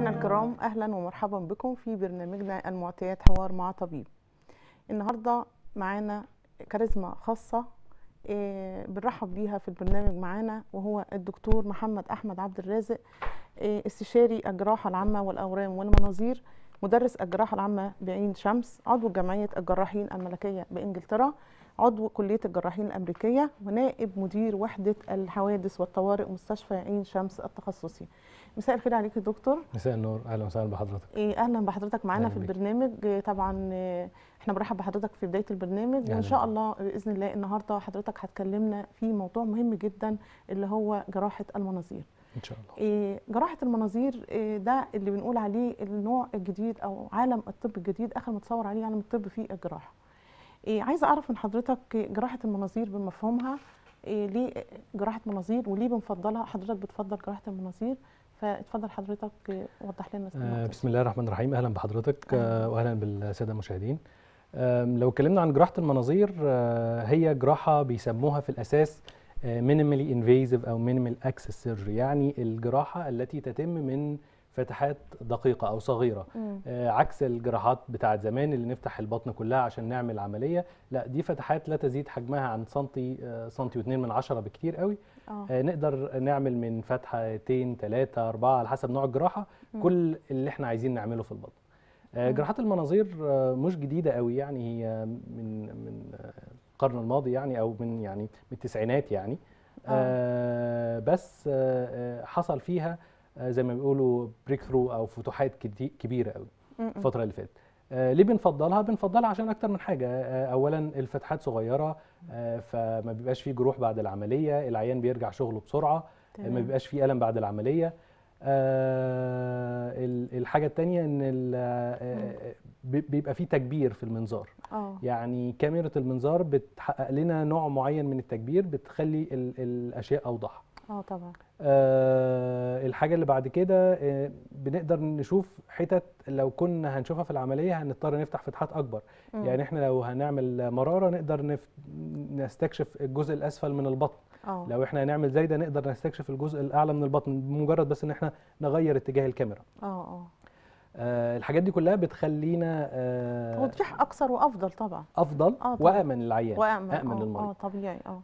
مشاهدينا الكرام اهلا ومرحبا بكم في برنامجنا المعطيات حوار مع طبيب النهارده معانا كاريزما خاصه إيه، بنرحب بيها في البرنامج معانا وهو الدكتور محمد احمد عبد الرازق إيه، استشاري الجراحه العامه والاورام والمناظير مدرس الجراحه العامه بعين شمس عضو جمعيه الجراحين الملكيه بانجلترا عضو كليه الجراحين الامريكيه ونائب مدير وحده الحوادث والطوارئ مستشفى عين شمس التخصصي مساء الخير عليك يا دكتور مساء النور اهلا وسهلا بحضرتك إيه، اهلا بحضرتك معانا أهلا في بيك. البرنامج إيه، طبعا إيه، احنا بنرحب بحضرتك في بدايه البرنامج أهلا وان شاء بيك. الله باذن الله النهارده حضرتك هتكلمنا في موضوع مهم جدا اللي هو جراحه المناظير ان شاء الله إيه، جراحه المناظير إيه، ده اللي بنقول عليه النوع الجديد او عالم الطب الجديد اخر متصور عليه عالم الطب في الجراحه إيه، عايزه اعرف من حضرتك جراحه المناظير بمفهومها إيه، ليه جراحه مناظير وليه بنفضلها حضرتك بتفضل جراحه المناظير فاتفضل حضرتك إيه، وضح لنا آه النقطة دي. بسم الله الرحمن الرحيم اهلا بحضرتك أهلاً. آه واهلا بالساده المشاهدين آم، لو اتكلمنا عن جراحه المناظير آه هي جراحه بيسموها في الاساس مينيمالي انفيزيف او مينيمال اكسس سيرجري يعني الجراحه التي تتم من فتحات دقيقه او صغيره مم. آه، عكس الجراحات بتاعت زمان اللي نفتح البطن كلها عشان نعمل عمليه لا دي فتحات لا تزيد حجمها عن سنتي آه، سنتي واتنين من عشرة بكتير قوي اه آه، نقدر نعمل من فتحتين ثلاثة أربعة على حسب نوع الجراحة مم. كل اللي احنا عايزين نعمله في البطن آه، مم. جراحات المناظير آه، مش جديدة قوي يعني هي من من آه، القرن الماضي يعني أو من يعني من التسعينات يعني آه، بس آه، آه، حصل فيها آه، زي ما بيقولوا بريك ثرو أو فتوحات كتي- كبيرة قوي مم. الفترة اللي فاتت آه، ليه بنفضلها؟ بنفضلها عشان أكتر من حاجة آه، أولا الفتحات صغيرة آه، فما بيبقاش فيه جروح بعد العملية العيان بيرجع شغله بسرعة ما تمام. بيبقاش فيه ألم بعد العملية آه، ال- الحاجة التانية إن ال- آه، بي- بيبقى فيه تكبير في المنظار اه يعني كاميرا المنظار بتحقق لنا نوع معين من التكبير بتخلي ال- الأشياء أوضح اه طبعا آه الحاجة اللي بعد كده آه بنقدر نشوف حتت لو كنا هنشوفها في العملية هنضطر نفتح فتحات أكبر مم. يعني احنا لو هنعمل مرارة نقدر نف... نستكشف الجزء الأسفل من البطن اه لو احنا هنعمل زايدة نقدر نستكشف الجزء الأعلى من البطن بمجرد بس إن احنا نغير اتجاه الكاميرا اه اه آه الحاجات دي كلها بتخلينا آه توضيح اكثر وافضل طبعا أفضل آه طبعاً. وأأمن للعيان وامن أأمن اه اه للمريض طبيعي اه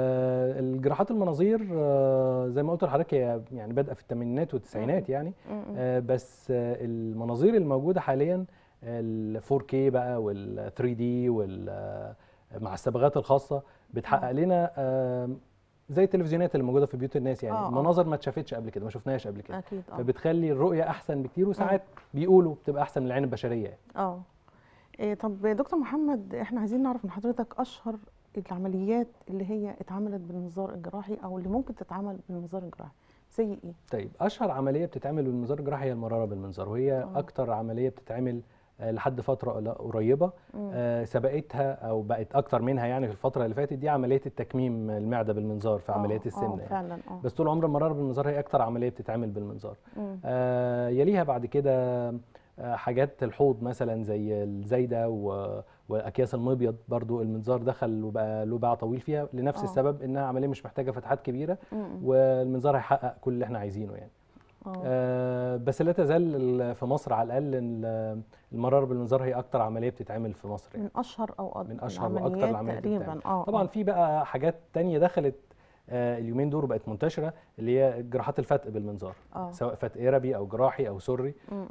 آه الجراحات المناظير آه زي ما قلت لحضرتك هي يعني بادئه في الثمانينات والتسعينات يعني مم. مم. آه بس آه المناظير الموجوده حاليا ال 4K بقى وال 3D وال آه، مع الصبغات الخاصه بتحقق آه. لنا آه زي التلفزيونات اللي موجوده في بيوت الناس يعني آه، آه. مناظر ما اتشافتش قبل كده ما شفناهاش قبل كده اكيد اه فبتخلي الرؤيه احسن بكتير وساعات بيقولوا بتبقى احسن من العين البشريه يعني. اه إيه طب دكتور محمد احنا عايزين نعرف من حضرتك اشهر العمليات اللي هي اتعملت بالمنظار الجراحي او اللي ممكن تتعمل بالمنظار الجراحي زي ايه؟ طيب اشهر عمليه بتتعمل بالمنظار الجراحي هي المراره بالمنظار وهي آه. اكتر عمليه بتتعمل آه، لحد فتره قل- قريبه مم. آه، سبقتها او بقت اكتر منها يعني في الفتره اللي فاتت دي عمليه التكميم المعده بالمنظار في آه، عمليات اه السمنه يعني. فعلا اه بس طول عمر المراره بالمنظار هي اكتر عمليه بتتعمل بالمنظار مم. آه، يليها بعد كده آه، حاجات الحوض مثلا زي الزايده و- واكياس المبيض برضو المنظار دخل وبقى له باع طويل فيها لنفس آه. السبب انها عمليه مش محتاجه فتحات كبيره مم. والمنظار هيحقق كل اللي احنا عايزينه يعني اه آه، بس لا تزال ال- في مصر على الاقل ال- المراره بالمنظار هي اكتر عمليه بتتعمل في مصر يعني من اشهر او أد- من أشهر وأكتر العمليات العمليات اللي تقريبا بتتعمل. اه طبعا آه. في بقى حاجات تانية دخلت آه، اليومين دول بقت منتشره اللي هي جراحات الفتق بالمنظار اه سواء فتق اربي او جراحي او سري مم.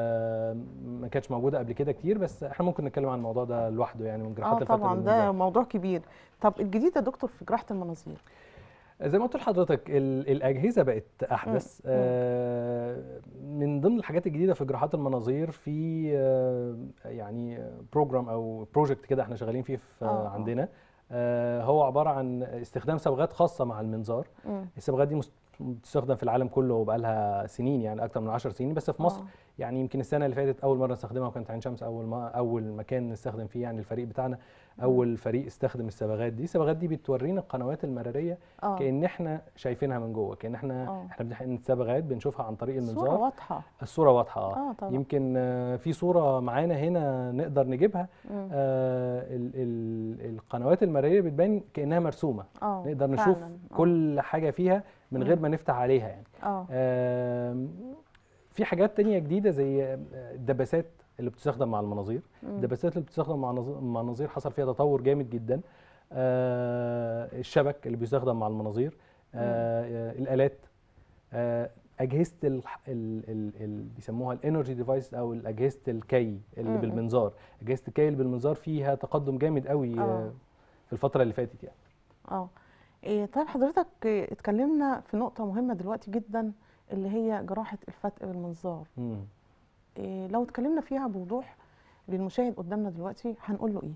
آه، ما كانتش موجوده قبل كده كتير بس احنا ممكن نتكلم عن الموضوع ده لوحده يعني من جراحات اه الفتق طبعا ده بالمنظار موضوع كبير طب الجديد يا دكتور في جراحه المناظير زي ما قلت لحضرتك ال- الاجهزه بقت احدث مم. آه، من ضمن الحاجات الجديده في جراحات المناظير في آه، يعني بروجرام او بروجكت كده احنا شغالين فيه في آه، آه. عندنا آه، هو عباره عن استخدام صبغات خاصه مع المنظار مم. الصبغات دي مست- بتستخدم في العالم كله وبقالها سنين يعني اكتر من 10 سنين بس في مصر آه. يعني يمكن السنه اللي فاتت اول مره نستخدمها وكانت عين شمس اول ما اول مكان نستخدم فيه يعني الفريق بتاعنا اول فريق استخدم الصبغات دي الصبغات دي بتورينا القنوات المراريه اه كان احنا شايفينها من جوه كان احنا آه. احنا بنحقن الصبغات بنشوفها عن طريق الصوره المنظار واضحه الصوره واضحه اه اه طبعا يمكن آه، في صوره معانا هنا نقدر نجيبها مم. آه ال ال القنوات المراريه بتبان كانها مرسومه اه نقدر نشوف فعلاً. آه. كل حاجه فيها من غير مم. ما نفتح عليها يعني اه آم، في حاجات تانية جديده زي آه، الدباسات اللي بتستخدم مع المناظير مم. الدباسات اللي بتستخدم مع نظ- مع المناظير حصل فيها تطور جامد جدا آه، الشبك اللي بيستخدم مع المناظير آه، آه، الالات آه، اجهزه ال ال ال ال بيسموها الانرجي ديفايس او اجهزه الكي اللي مم. بالمنظار اجهزه الكي اللي بالمنظار فيها تقدم جامد قوي آه. آه، في الفتره اللي فاتت يعني اه إيه طيب حضرتك إيه، اتكلمنا في نقطة مهمة دلوقتي جدا اللي هي جراحة الفتق بالمنظار مم. إيه لو اتكلمنا فيها بوضوح للمشاهد قدامنا دلوقتي هنقول له ايه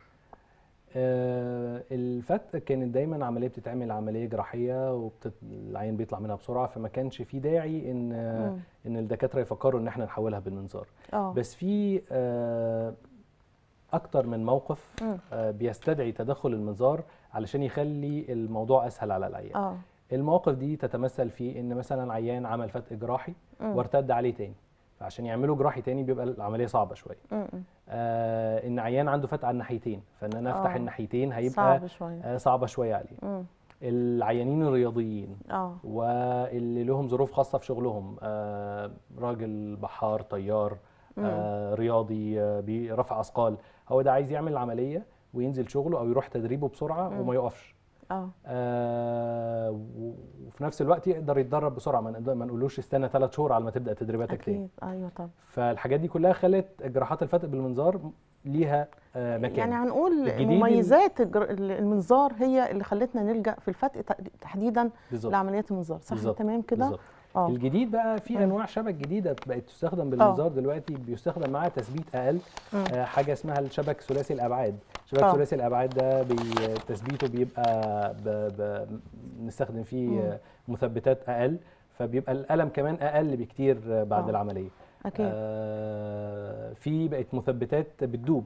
آه، الفتق كانت دايما عمليه بتتعمل عمليه جراحيه والعين بيطلع منها بسرعه فما كانش في داعي ان مم. ان الدكاتره يفكروا ان احنا نحولها بالمنظار اه بس في آه، اكتر من موقف مم. آه، بيستدعي تدخل المنظار علشان يخلي الموضوع اسهل على العيان اه المواقف دي تتمثل في ان مثلا عيان عمل فتق جراحي مم. وارتد عليه تاني فعشان يعملوا جراحي تاني بيبقى العمليه صعبه شويه مم. مم. آه ان عيان عنده فتق على الناحيتين فان انا افتح آه. الناحيتين هيبقى صعب شوية آه صعبه شويه عليه مم. العيانين الرياضيين اه واللي لهم ظروف خاصه في شغلهم آه راجل بحار طيار آه رياضي آه برفع اثقال هو ده عايز يعمل العمليه وينزل شغله او يروح تدريبه بسرعه مم. وما يقفش اه آه و- وفي نفس الوقت يقدر يتدرب بسرعه ما نقدر- ما نقولوش استنى ثلاث شهور على ما تبدا تدريباتك تاني اكيد ايوه طبعا فالحاجات دي كلها خلت جراحات الفتق بالمنظار ليها آه مكان يعني هنقول الجديد ال- مميزات الجر- المنظار هي اللي خلتنا نلجأ في الفتق ت- تحديدا بالظبط لعمليات المنظار صح بالظبط. تمام كده بالظبط اه الجديد بقى في مم. انواع شبك جديده بقت تستخدم بالمنظار دلوقتي بيستخدم معاها تثبيت اقل مم. آه حاجه اسمها الشبك ثلاثي الابعاد شبك آه. ثلاثي الابعاد ده بي تثبيته بيبقى ب ب بنستخدم فيه مم. آه، مثبتات اقل فبيبقى الالم كمان اقل بكتير آه، بعد آه. العمليه اكيد آه في بقت مثبتات بتدوب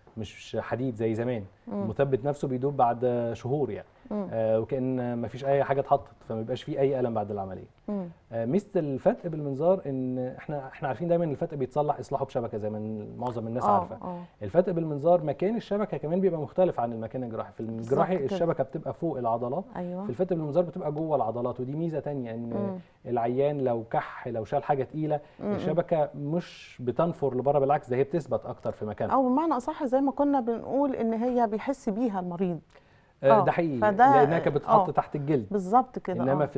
مش حديد زي زمان مم. المثبت نفسه بيدوب بعد شهور يعني مم. آه وكان ما فيش اي حاجه اتحطت فما بيبقاش فيه اي الم بعد العمليه مم. آه، ميزه الفتق بالمنظار ان احنا احنا عارفين دايما ان الفتق بيتصلح اصلاحه بشبكه زي ما معظم الناس اه عارفه اه الفتق بالمنظار مكان الشبكه كمان بيبقى مختلف عن المكان الجراحي في الجراحي كده. الشبكه بتبقى فوق العضلات ايوه في الفتق بالمنظار بتبقى جوه العضلات ودي ميزه تانية ان مم. العيان لو كح لو شال حاجه تقيله مم. الشبكه مش بتنفر لبره بالعكس ده هي بتثبت اكتر في مكانها او بمعنى اصح زي ما كنا بنقول ان هي بيحس بيها المريض آه، آه، ده حقيقي فده- لانها كانت بتتحط آه. تحت الجلد بالظبط كده انما آه. في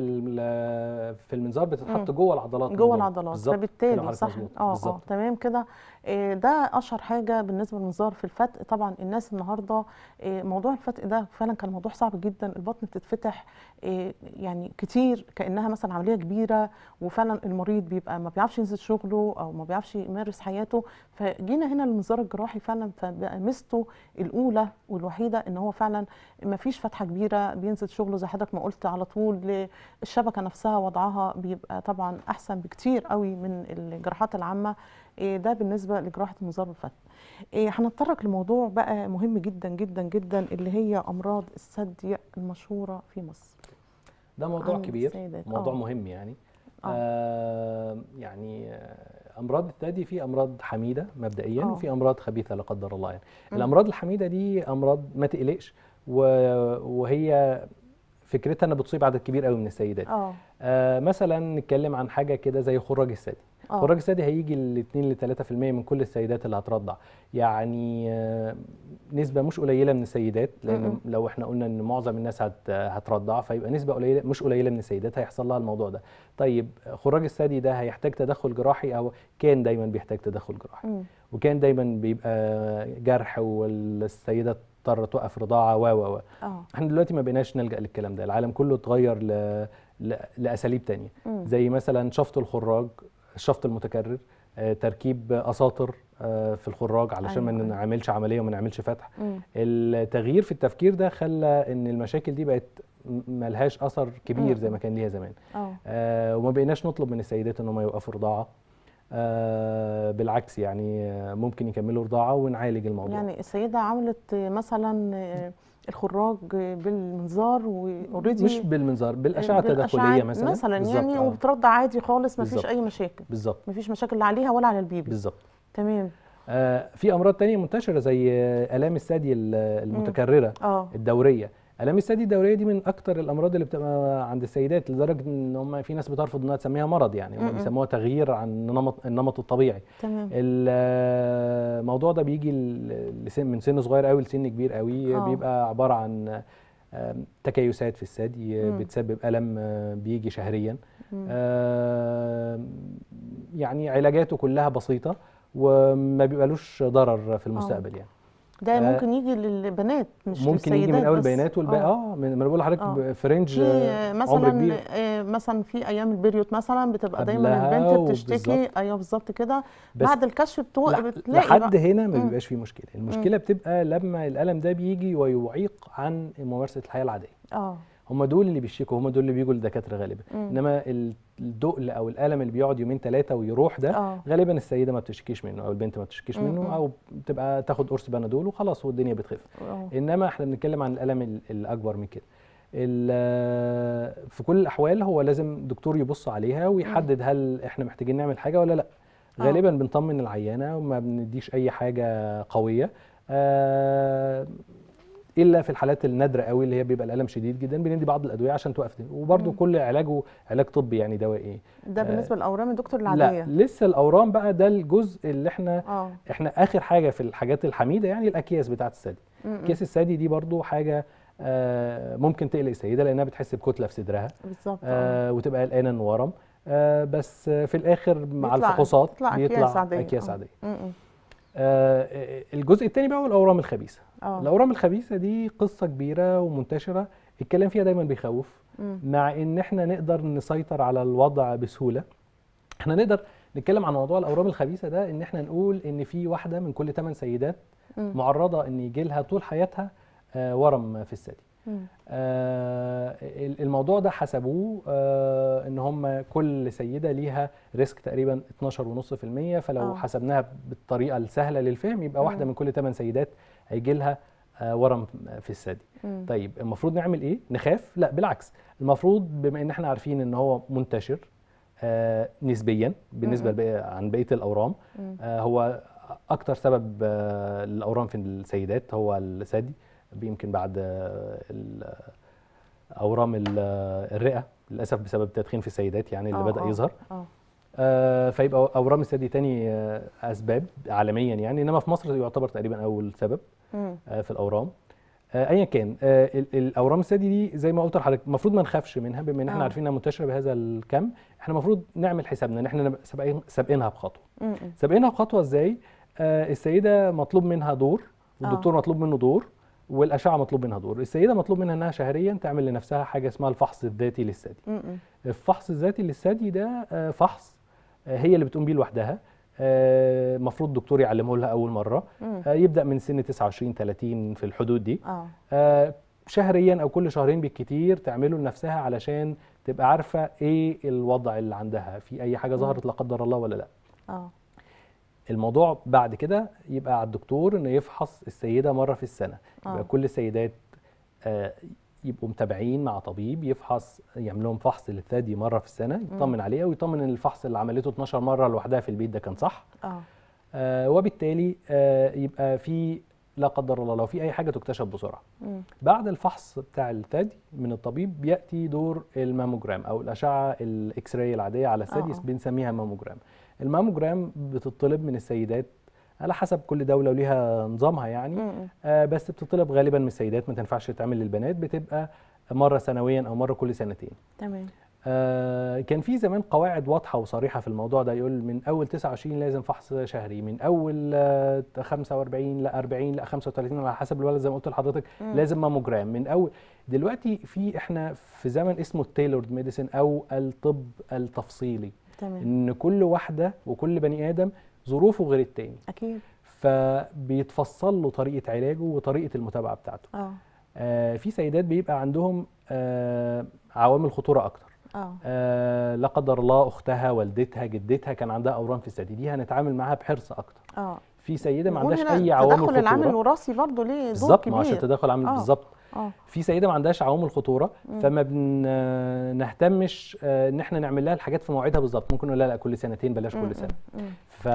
ال- في المنظار بتتحط مم. جوه العضلات من جوه العضلات بالظبط كده فبالتالي حضرتك صح مظبوط. اه اه بالظبط تمام كده إيه ده اشهر حاجه بالنسبه للمنظار في الفتق طبعا الناس النهارده إيه موضوع الفتق ده فعلا كان موضوع صعب جدا البطن بتتفتح إيه يعني كتير كانها مثلا عمليه كبيره وفعلا المريض بيبقى ما بيعرفش ينزل شغله او ما بيعرفش يمارس حياته فجينا هنا للمنظار الجراحي فعلا فبقى ميزته الاولى والوحيده ان هو فعلا ما فيش فتحه كبيره بينزل شغله زي حضرتك ما قلت على طول الشبكه نفسها وضعها بيبقى طبعا احسن بكتير قوي من الجراحات العامه إيه ده بالنسبه لجراحه المنظار والفتح إيه هنتطرق لموضوع بقى مهم جدا جدا جدا اللي هي امراض الثدي المشهوره في مصر ده موضوع عن كبير السيدات. موضوع آه. مهم يعني آه. آه يعني آه، امراض الثدي في امراض حميده مبدئيا آه. وفي امراض خبيثه لا قدر الله يعني مم. الامراض الحميده دي امراض ما تقلقش و- وهي فكرتها انها بتصيب عدد كبير قوي من السيدات اه آه مثلا نتكلم عن حاجه كده زي خراج الثدي اه خراج الثدي هيجي ل 2 ل 3% من كل السيدات اللي هترضع يعني آه، نسبه مش قليله من السيدات لان م-م. لو احنا قلنا ان معظم الناس هت هترضع فيبقى نسبه قليله مش قليله من السيدات هيحصل لها الموضوع ده طيب خراج الثدي ده هيحتاج تدخل جراحي او كان دايما بيحتاج تدخل جراحي مم. وكان دايما بيبقى جرح والسيده اضطر توقف رضاعه و و و اه احنا دلوقتي ما بقيناش نلجا للكلام ده العالم كله اتغير ل... ل... لاساليب تانية مم. زي مثلا شفط الخراج الشفط المتكرر آه، تركيب اساطر آه، في الخراج علشان ما أيوة، أيوة. نعملش عمليه وما نعملش فتح مم. التغيير في التفكير ده خلى ان المشاكل دي بقت م- ملهاش اثر كبير مم. زي ما كان ليها زمان اه آه، وما بقيناش نطلب من السيدات ان هم يوقفوا رضاعه آه، بالعكس يعني آه، ممكن يكملوا رضاعه ونعالج الموضوع يعني السيده عملت مثلا آه، الخراج بالمنظار واوريدي مش بالمنظار بالاشعه التداخليه مثلا مثلا بالظبط، يعني آه، وبترضع عادي خالص ما فيش بالظبط. اي مشاكل بالظبط ما فيش مشاكل لا عليها ولا على البيبي بالظبط تمام آه، في امراض تانية منتشره زي آه، الام الثدي ال- المتكرره اه الدوريه الام الثدي الدوريه دي من اكتر الامراض اللي بتبقى عند السيدات لدرجه ان هم في ناس بترفض انها تسميها مرض يعني هم م-م. بيسموها تغيير عن النمط النمط الطبيعي تمام الموضوع ده بيجي ل- لسن من سن صغير قوي لسن كبير قوي آه. بيبقى عباره عن آم، تكيسات في الثدي مم. بتسبب الم آه، بيجي شهريا مم. آم، يعني علاجاته كلها بسيطه وما بيبقالوش ضرر في المستقبل يعني ده آه، ممكن يجي للبنات مش ممكن يجي من للسيدات اول بس. بيانات والباقي آه. اه من ما أنا بقول لحضرتك آه. ب- في رينج في آه، عمر مثلا كبير آه، مثلا في ايام البريود مثلا بتبقى دايما قبلها البنت بتشتكي وبالظبط. ايوه بالظبط كده بس بعد الكشف بتو... لح- بتلاقي لحد بقى. هنا ما مم. بيبقاش فيه مشكله المشكله بتبقى لما الالم ده بيجي ويعيق عن ممارسه الحياه العاديه اه هم دول اللي بيشتكوا هم دول اللي بيجوا للدكاتره غالبا مم. انما ال- الدقل او الالم اللي بيقعد يومين ثلاثه ويروح ده اه غالبا السيده ما بتشتكيش منه او البنت ما بتشتكيش مم. منه او بتبقى تاخد قرص بنادول وخلاص والدنيا بتخف آه. انما احنا بنتكلم عن الالم ال- الاكبر من كده ال- في كل الاحوال هو لازم دكتور يبص عليها ويحدد هل احنا محتاجين نعمل حاجه ولا لا آه. غالبا بنطمن العيانه وما بنديش اي حاجه قويه آه، الا في الحالات النادره قوي اللي هي بيبقى الالم شديد جدا بندي بعض الادويه عشان توقف ده وبرده مم. كل علاجه علاج طبي يعني دوائي ده بالنسبه للاورام الدكتور لا العاديه لسه الاورام بقى ده الجزء اللي احنا اه احنا اخر حاجه في الحاجات الحميده يعني الاكياس بتاعه الثدي م- م. كيس الثدي دي برضو حاجه آه، ممكن تقلق السيده لانها بتحس بكتله في صدرها بالظبط آه. آه، وتبقى قلقانه انه ورم آه، بس آه، في الاخر مع بيطلع- الفحوصات بتطلع أكياس بيطلع عادية. اكياس آه. عاديه م- م. آه، الجزء الثاني بقى هو الاورام الخبيثه اه الاورام الخبيثه دي قصه كبيره ومنتشره الكلام فيها دايما بيخوف م. مع ان احنا نقدر نسيطر على الوضع بسهوله احنا نقدر نتكلم عن موضوع الاورام الخبيثه ده ان احنا نقول ان في واحده من كل 8 سيدات م. معرضه ان يجي لها طول حياتها آه، ورم في الثدي م. آه، ال- الموضوع ده حسبوه آه، ان هم كل سيده ليها ريسك تقريبا 12.5% فلو آه. حسبناها بالطريقه السهله للفهم يبقى واحده مم. من كل 8 سيدات هيجي لها آه، ورم في الثدي م. طيب المفروض نعمل ايه نخاف لا بالعكس المفروض بما ان احنا عارفين ان هو منتشر آه نسبيا بالنسبه مم. لبقية عن بقيه الاورام م. آه هو اكتر سبب آه للاورام في السيدات هو الثدي يمكن بعد آه ال- اورام ال- آه، الرئه للاسف بسبب التدخين في السيدات يعني اللي آه، بدا آه. يظهر اه آه فيبقى اورام الثدي تاني آه اسباب عالميا يعني انما في مصر يعتبر تقريبا اول سبب م. آه، في الاورام آه، ايا كان آه، ال- الاورام الثدي دي زي ما قلت لحضرتك المفروض ما نخافش منها بما ان احنا آه. عارفين انها منتشره بهذا الكم احنا المفروض نعمل حسابنا ان احنا نبقى سابقين- سابقينها بخطوه م. م. سابقينها بخطوه ازاي آه، السيده مطلوب منها دور والدكتور مطلوب منه دور والاشعه مطلوب منها دور السيده مطلوب منها انها شهريا تعمل لنفسها حاجه اسمها الفحص الذاتي للثدي م. م. الفحص الذاتي للثدي ده آه، فحص آه، هي اللي بتقوم بيه لوحدها المفروض دكتور يعلمه لها اول مره م. آه، يبدا من سن 29 30 في الحدود دي اه آه، شهريا او كل شهرين بالكتير تعمله لنفسها علشان تبقى عارفه ايه الوضع اللي عندها في اي حاجه مم. ظهرت لا قدر الله ولا لا اه الموضوع بعد كده يبقى على الدكتور انه يفحص السيده مره في السنه يبقى آه. كل السيدات آه، يبقوا متابعين مع طبيب يفحص يعمل لهم فحص للثدي مره في السنه يطمن عليها ويطمن ان الفحص اللي عملته 12 مره لوحدها في البيت ده كان صح اه آه، وبالتالي آه، يبقى في لا قدر الله لو في اي حاجه تكتشف بسرعه م. بعد الفحص بتاع الثدي من الطبيب بياتي دور الماموجرام او الاشعه الاكس راي العاديه على الثدي آه، آه. بنسميها ماموجرام الماموجرام بتطلب من السيدات على حسب كل دوله وليها نظامها يعني م. م. آه بس بتطلب غالبا من السيدات ما تنفعش تتعمل للبنات بتبقى مره سنويا او مره كل سنتين تمام آه كان في زمان قواعد واضحه وصريحه في الموضوع ده يقول من اول 29 لازم فحص شهري من اول آه 45 ل 40 ل 35 على حسب الولد زي ما قلت لحضرتك مم. لازم ماموجرام من اول دلوقتي في احنا في زمن اسمه التيلورد ميديسن او الطب التفصيلي تمام ان كل واحده وكل بني ادم ظروفه غير التاني اكيد فبيتفصل له طريقه علاجه وطريقه المتابعه بتاعته اه آه في سيدات بيبقى عندهم آه عوامل خطوره اكتر اه آه لا قدر الله اختها والدتها جدتها كان عندها اورام في الثدي دي هنتعامل معاها بحرص اكتر اه في سيده ما نقول عندهاش هنا اي عوامل تدخل العامل خطوره الوراثي برضه ليه دور بالظبط ما عشان كبير تدخل عامل آه. بالظبط اه في سيده ما عندهاش عوامل خطوره مم. فما بنهتمش آه ان احنا نعمل لها الحاجات في مواعيدها بالظبط ممكن نقول لها لا كل سنتين بلاش م- كل سنه م- م. ف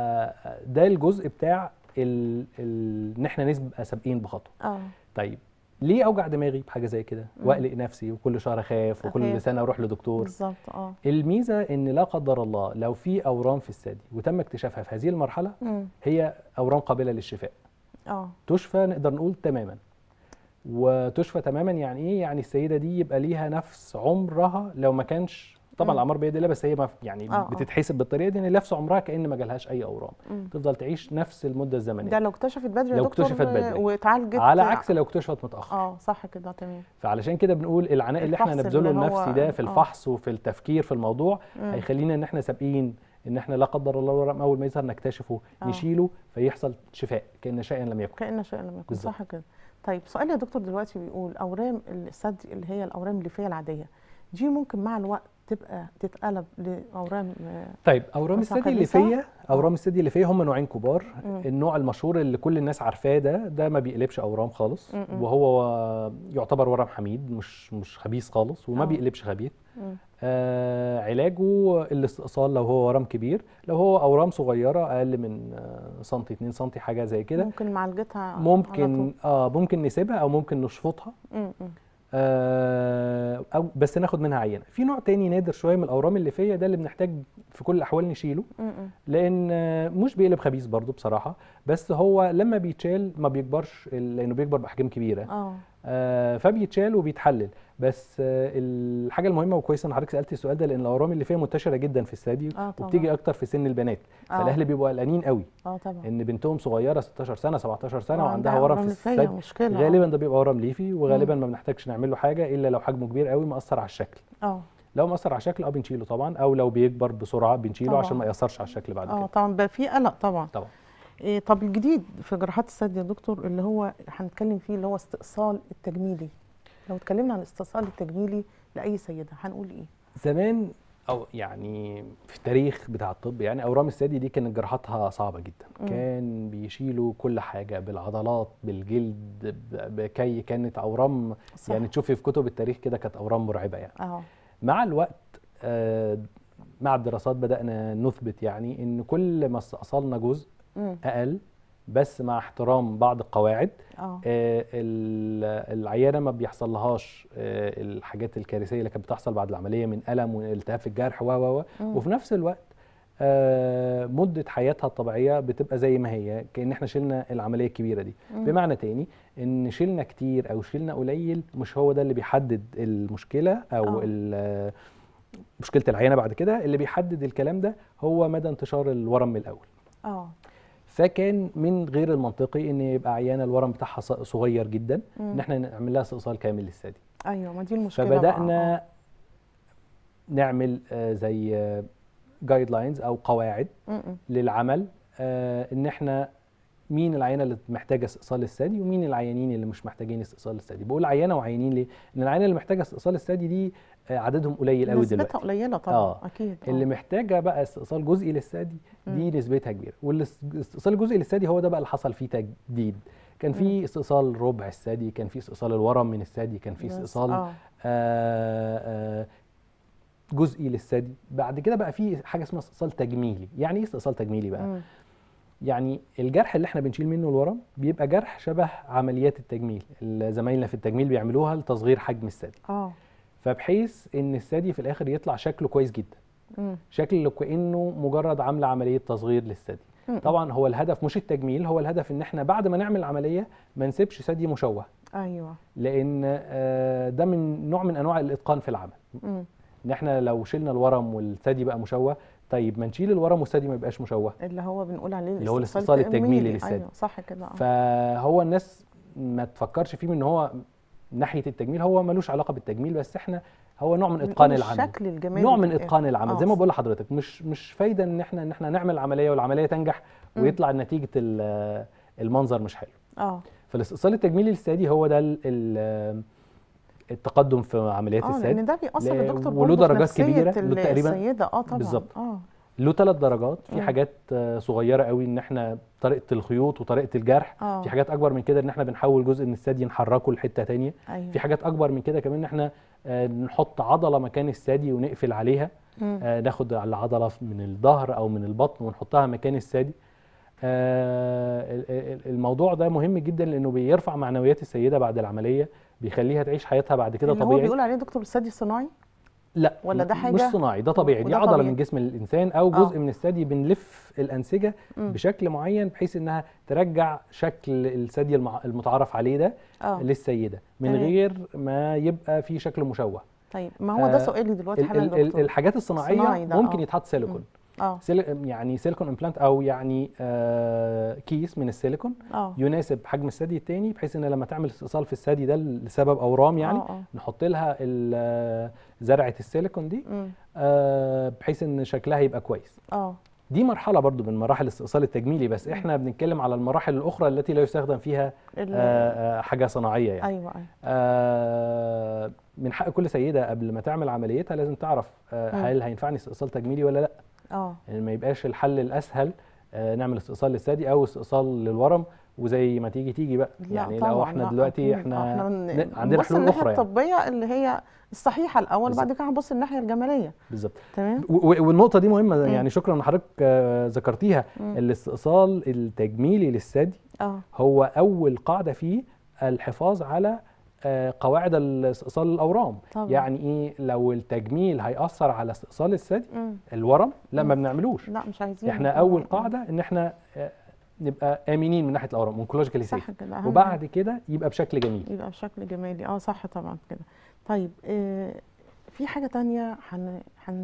آه، ده الجزء بتاع ال... ال... ان احنا نبقى سابقين بخطوه اه طيب ليه اوجع دماغي بحاجه زي كده مم. واقلق نفسي وكل شهر اخاف وكل أخاف. سنه اروح لدكتور بالظبط اه الميزه ان لا قدر الله لو في اورام في الثدي وتم اكتشافها في هذه المرحله مم. هي اورام قابله للشفاء اه تشفى نقدر نقول تماما وتشفى تماما يعني ايه يعني السيده دي يبقى ليها نفس عمرها لو ما كانش طبعا مم. الاعمار بيد الله بس هي ما يعني آه، آه. بتتحسب بالطريقه دي ان نفس عمرها كان ما جالهاش اي اورام مم. تفضل تعيش نفس المده الزمنيه ده لو اكتشفت بدري يا لو دكتور اكتشفت بدري. واتعالجت على عكس لو اكتشفت متاخر اه صح كده تمام فعلشان كده بنقول العناء اللي احنا الفحص نبذله اللي هو- لنفسي ده في آه. الفحص وفي التفكير في الموضوع مم. هيخلينا ان احنا سابقين ان احنا لا قدر الله الورم اول ما يظهر نكتشفه آه. نشيله فيحصل شفاء كان شيئا لم يكن كأن شيء لم يكن بالظبط. صح كده طيب سؤال يا دكتور دلوقتي بيقول اورام الثدي اللي هي الاورام الليفيه العاديه دي ممكن مع الوقت تبقى تتقلب لاورام آه، طيب اورام مثلاً الثدي خبيثة؟ الليفيه اورام الثدي الليفيه هم نوعين كبار مم. النوع المشهور اللي كل الناس عارفاه ده ده ما بيقلبش اورام خالص مم. وهو يعتبر ورم حميد مش مش خبيث خالص وما آه. بيقلبش خبيث مم. آه علاجه الاستئصال لو هو ورم كبير لو هو اورام صغيره اقل من آه سنتي 2 سنتي حاجه زي كده ممكن معالجتها على ممكن اه ممكن نسيبها او ممكن نشفطها طول. مم. مم. آه او بس ناخد منها عينه في نوع تاني نادر شويه من الاورام الليفيه ده اللي بنحتاج في كل الاحوال نشيله مم. مم. لان آه، مش بيقلب خبيث برضو بصراحه بس هو لما بيتشال ما بيكبرش ال- لانه بيكبر باحجام كبيره اه آه فبيتشال وبيتحلل بس آه الحاجه المهمه وكويس ان حضرتك سالتي السؤال ده لان الاورام اللي فيها منتشره جدا في الثدي اه طبعا وبتيجي اكتر في سن البنات آه. فالاهل بيبقوا قلقانين قوي اه طبعا ان بنتهم صغيره 16 سنه 17 سنه وعندها وعندها ورم أورام في ليفية، الثدي مشكله غالبا ده بيبقى ورم ليفي وغالبا ما بنحتاجش نعمل له حاجه الا لو حجمه كبير قوي مأثر على الشكل اه لو مأثر على الشكل اه بنشيله طبعا او لو بيكبر بسرعه بنشيله طبعاً. عشان ما يأثرش على الشكل بعد اه كده طبعا بقى في قلق طبعا طبعا إيه طب الجديد في جراحات الثدي يا دكتور اللي هو هنتكلم فيه اللي هو استئصال التجميلي لو اتكلمنا عن الاستئصال التجميلي لاي سيده هنقول ايه زمان او يعني في التاريخ بتاع الطب يعني اورام الثدي دي كانت جراحاتها صعبه جدا مم. كان بيشيلوا كل حاجه بالعضلات بالجلد ب- بكي كانت اورام صح. يعني تشوفي في كتب التاريخ كده كانت اورام مرعبه يعني اه مع الوقت آه، مع الدراسات بدأنا نثبت يعني ان كل ما استأصلنا جزء امم اقل بس مع احترام بعض القواعد اه آه، ال- العيانه ما بيحصل لهاش آه، الحاجات الكارثيه اللي كانت بتحصل بعد العمليه من الم والتهاب في الجرح و و و مم. وفي نفس الوقت آه، مده حياتها الطبيعيه بتبقى زي ما هي كان احنا شلنا العمليه الكبيره دي مم. بمعنى تاني ان شلنا كتير او شلنا قليل مش هو ده اللي بيحدد المشكله او آه. ال- مشكله العيانه بعد كده اللي بيحدد الكلام ده هو مدى انتشار الورم من الاول اه فكان من غير المنطقي ان يبقى عيانه الورم بتاعها ص- صغير جدا مم. ان احنا نعمل لها استئصال كامل للثدي ايوه ما دي المشكله بقى. فبدانا آه. نعمل آه، زي جايد لاينز او قواعد م- م. للعمل آه، ان احنا مين العينه اللي محتاجه استئصال الثدي ومين العيانين اللي مش محتاجين استئصال الثدي بقول عيانه وعيانين ليه لان العيانه اللي محتاجه استئصال الثدي دي آه، عددهم قليل قوي نسبتها دلوقتي قليله طبعا آه. اكيد آه. اللي محتاجه بقى استئصال جزئي للثدي دي نسبتها كبيره والاستئصال الجزئي للثدي هو ده بقى اللي حصل فيه تجديد كان في استئصال ربع الثدي كان في استئصال الورم من الثدي كان في بس- استئصال اه آه، آه، جزئي للثدي بعد كده بقى في حاجه اسمها استئصال تجميلي يعني ايه استئصال تجميلي بقى مم. يعني الجرح اللي احنا بنشيل منه الورم بيبقى جرح شبه عمليات التجميل اللي زمايلنا في التجميل بيعملوها لتصغير حجم الثدي اه فبحيث ان الثدي في الاخر يطلع شكله كويس جدا مم. شكل كانه مجرد عامله عمليه تصغير للثدي مم. طبعا هو الهدف مش التجميل هو الهدف ان احنا بعد ما نعمل العمليه ما نسيبش ثدي مشوه ايوه لان آه، ده من نوع من انواع الاتقان في العمل مم. ان احنا لو شلنا الورم والثدي بقى مشوه طيب ما نشيل الورم والثدي ما يبقاش مشوه اللي هو بنقول عليه اللي هو الاستئصال التجميلي للثدي. ايوه صح كده اه فهو الناس ما تفكرش فيه من ان هو ناحيه التجميل هو ملوش علاقه بالتجميل بس احنا هو نوع من اتقان بنقول العمل الشكل الجمالي نوع في من الآخر. اتقان العمل آه. زي ما بقول لحضرتك مش مش فايده ان احنا ان احنا نعمل عمليه والعمليه تنجح مم. ويطلع نتيجه ال- المنظر مش حلو اه فالاستئصال التجميلي للثدي هو ده ال- ال- التقدم في عمليات اه الثدي لان ده بيأثر لا- يا دكتور وله برضه في درجات نفسية كبيرة، ال- له تقريباً- السيده اه طبعا بالظبط. اه له ثلاث درجات في مم. حاجات آه، صغيره قوي ان احنا طريقه الخيوط وطريقه الجرح اه في حاجات اكبر من كده ان احنا بنحول جزء من الثدي نحركه لحته تانية ايوه في حاجات اكبر من كده كمان ان احنا آه، نحط عضله مكان الثدي ونقفل عليها مم. آه، ناخد العضله من الظهر او من البطن ونحطها مكان الثدي آه، ال- ال- الموضوع ده مهم جدا لانه بيرفع معنويات السيده بعد العمليه بيخليها تعيش حياتها بعد كده اللي هو طبيعي بيقول عليه دكتور الثدي الصناعي لا ولا ده م- حاجة مش صناعي ده طبيعي دي وده عضله طبيعي. من جسم الانسان او آه. جزء من الثدي بنلف الانسجه مم. بشكل معين بحيث انها ترجع شكل الثدي المع- المتعارف عليه ده اه للسيده من تمام. غير ما يبقى في شكل مشوه طيب ما هو ده آه، سؤالي دلوقتي ال- حالا ال- يا ال- دكتور الحاجات الصناعيه الصناعي ده، ممكن آه. يتحط سيليكون اه سيلي يعني سيليكون امبلانت او يعني آه كيس من السيليكون اه يناسب حجم الثدي التاني بحيث ان لما تعمل استئصال في الثدي ده لسبب اورام يعني اه اه نحط لها ال- آه، زرعه السيليكون دي مم. آه، بحيث ان شكلها يبقى كويس اه دي مرحله برضو من مراحل الاستئصال التجميلي بس احنا بنتكلم على المراحل الاخرى التي لا يستخدم فيها ال- آه، آه، حاجه صناعيه يعني ايوه ايوه آه، من حق كل سيده قبل ما تعمل عمليتها لازم تعرف آه، مم. هل هينفعني استئصال تجميلي ولا لا اه يعني ما يبقاش الحل الاسهل آه، نعمل استئصال للثدي او استئصال للورم وزي ما تيجي تيجي بقى لا يعني طبعا لو احنا لا دلوقتي أكيد. احنا, احنا من- ن- عندنا نبص حلول الناحيه اخرى يعني الطبيه اللي هي الصحيحه الاول بالظبط. بعد كده هنبص الناحيه الجماليه بالظبط تمام و- و- والنقطه دي مهمه مم. يعني شكرا ان حضرتك آه، ذكرتيها مم. الاستئصال التجميلي للثدي اه هو اول قاعده فيه الحفاظ على آه، قواعد الاستئصال الاورام طبعا يعني ايه لو التجميل هيأثر على استئصال الثدي مم. الورم لا ما مم. بنعملوش لا مش عايزين احنا اول قاعده ان احنا آه، نبقى امنين من ناحيه الاورام اونكولوجيكالي سيف صح كده أهم وبعد كده يبقى بشكل جميل يبقى بشكل جمالي اه صح طبعا كده طيب آه في حاجة تانية هن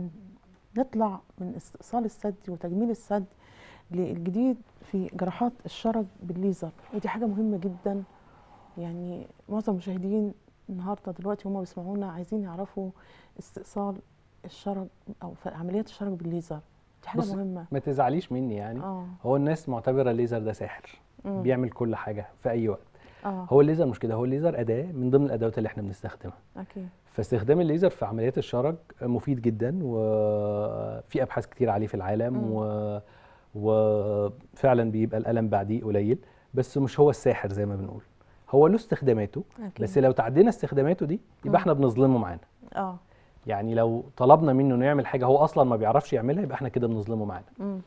هنطلع من استئصال الثدي وتجميل الثدي للجديد في جراحات الشرج بالليزر ودي حاجة مهمة جدا يعني معظم المشاهدين النهارده دلوقتي هم بيسمعونا عايزين يعرفوا استئصال الشرج او في عمليات الشرج بالليزر دي حاجة بص، مهمة ما تزعليش مني يعني اه هو الناس معتبره الليزر ده ساحر مم. بيعمل كل حاجه في اي وقت اه هو الليزر مش كده هو الليزر اداه من ضمن الادوات اللي احنا بنستخدمها اكيد فاستخدام الليزر في عمليات الشرج مفيد جدا وفي ابحاث كتير عليه في العالم مم. و... وفعلا بيبقى الالم بعديه قليل بس مش هو الساحر زي ما بنقول هو له استخداماته اكيد بس لو تعدينا استخداماته دي مم. يبقى احنا بنظلمه معانا اه يعني لو طلبنا منه انه يعمل حاجه هو اصلا ما بيعرفش يعملها يبقى احنا كده بنظلمه معانا مم.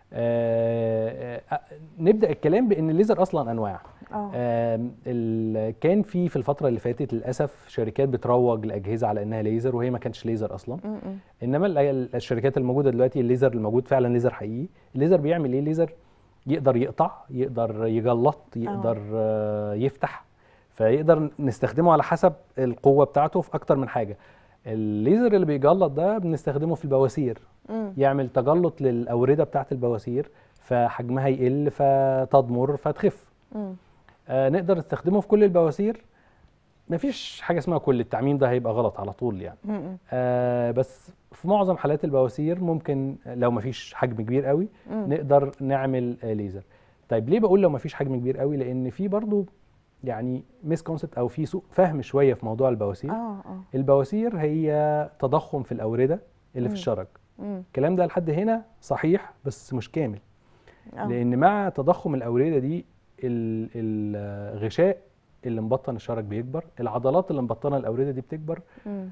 آه آه نبدا الكلام بان الليزر اصلا انواع اه آم، ال- كان في في الفتره اللي فاتت للاسف شركات بتروج لاجهزه على انها ليزر وهي ما كانتش ليزر اصلا مم. مم. انما ال- ال- الشركات الموجوده دلوقتي الليزر الموجود فعلا ليزر حقيقي الليزر بيعمل ايه الليزر يقدر يقطع يقدر يجلط يقدر آه، يفتح فيقدر نستخدمه على حسب القوه بتاعته في اكتر من حاجه الليزر اللي بيجلط ده بنستخدمه في البواسير مم. يعمل تجلط للاورده بتاعه البواسير فحجمها يقل فتضمر فتخف مم. آه نقدر نستخدمه في كل البواسير مفيش حاجه اسمها كل التعميم ده هيبقى غلط على طول يعني مم. آه بس في معظم حالات البواسير ممكن لو مفيش حجم كبير قوي مم. نقدر نعمل آه ليزر طيب ليه بقول لو مفيش حجم كبير قوي لان في برضو يعني ميس كونسبت او في سوء فهم شويه في موضوع البواسير اه اه البواسير هي تضخم في الاورده اللي في مم. الشرج مم. الكلام ده لحد هنا صحيح بس مش كامل آه. لان مع تضخم الاورده دي ال- الغشاء اللي مبطن الشرج بيكبر العضلات اللي مبطنه الاورده دي بتكبر مم.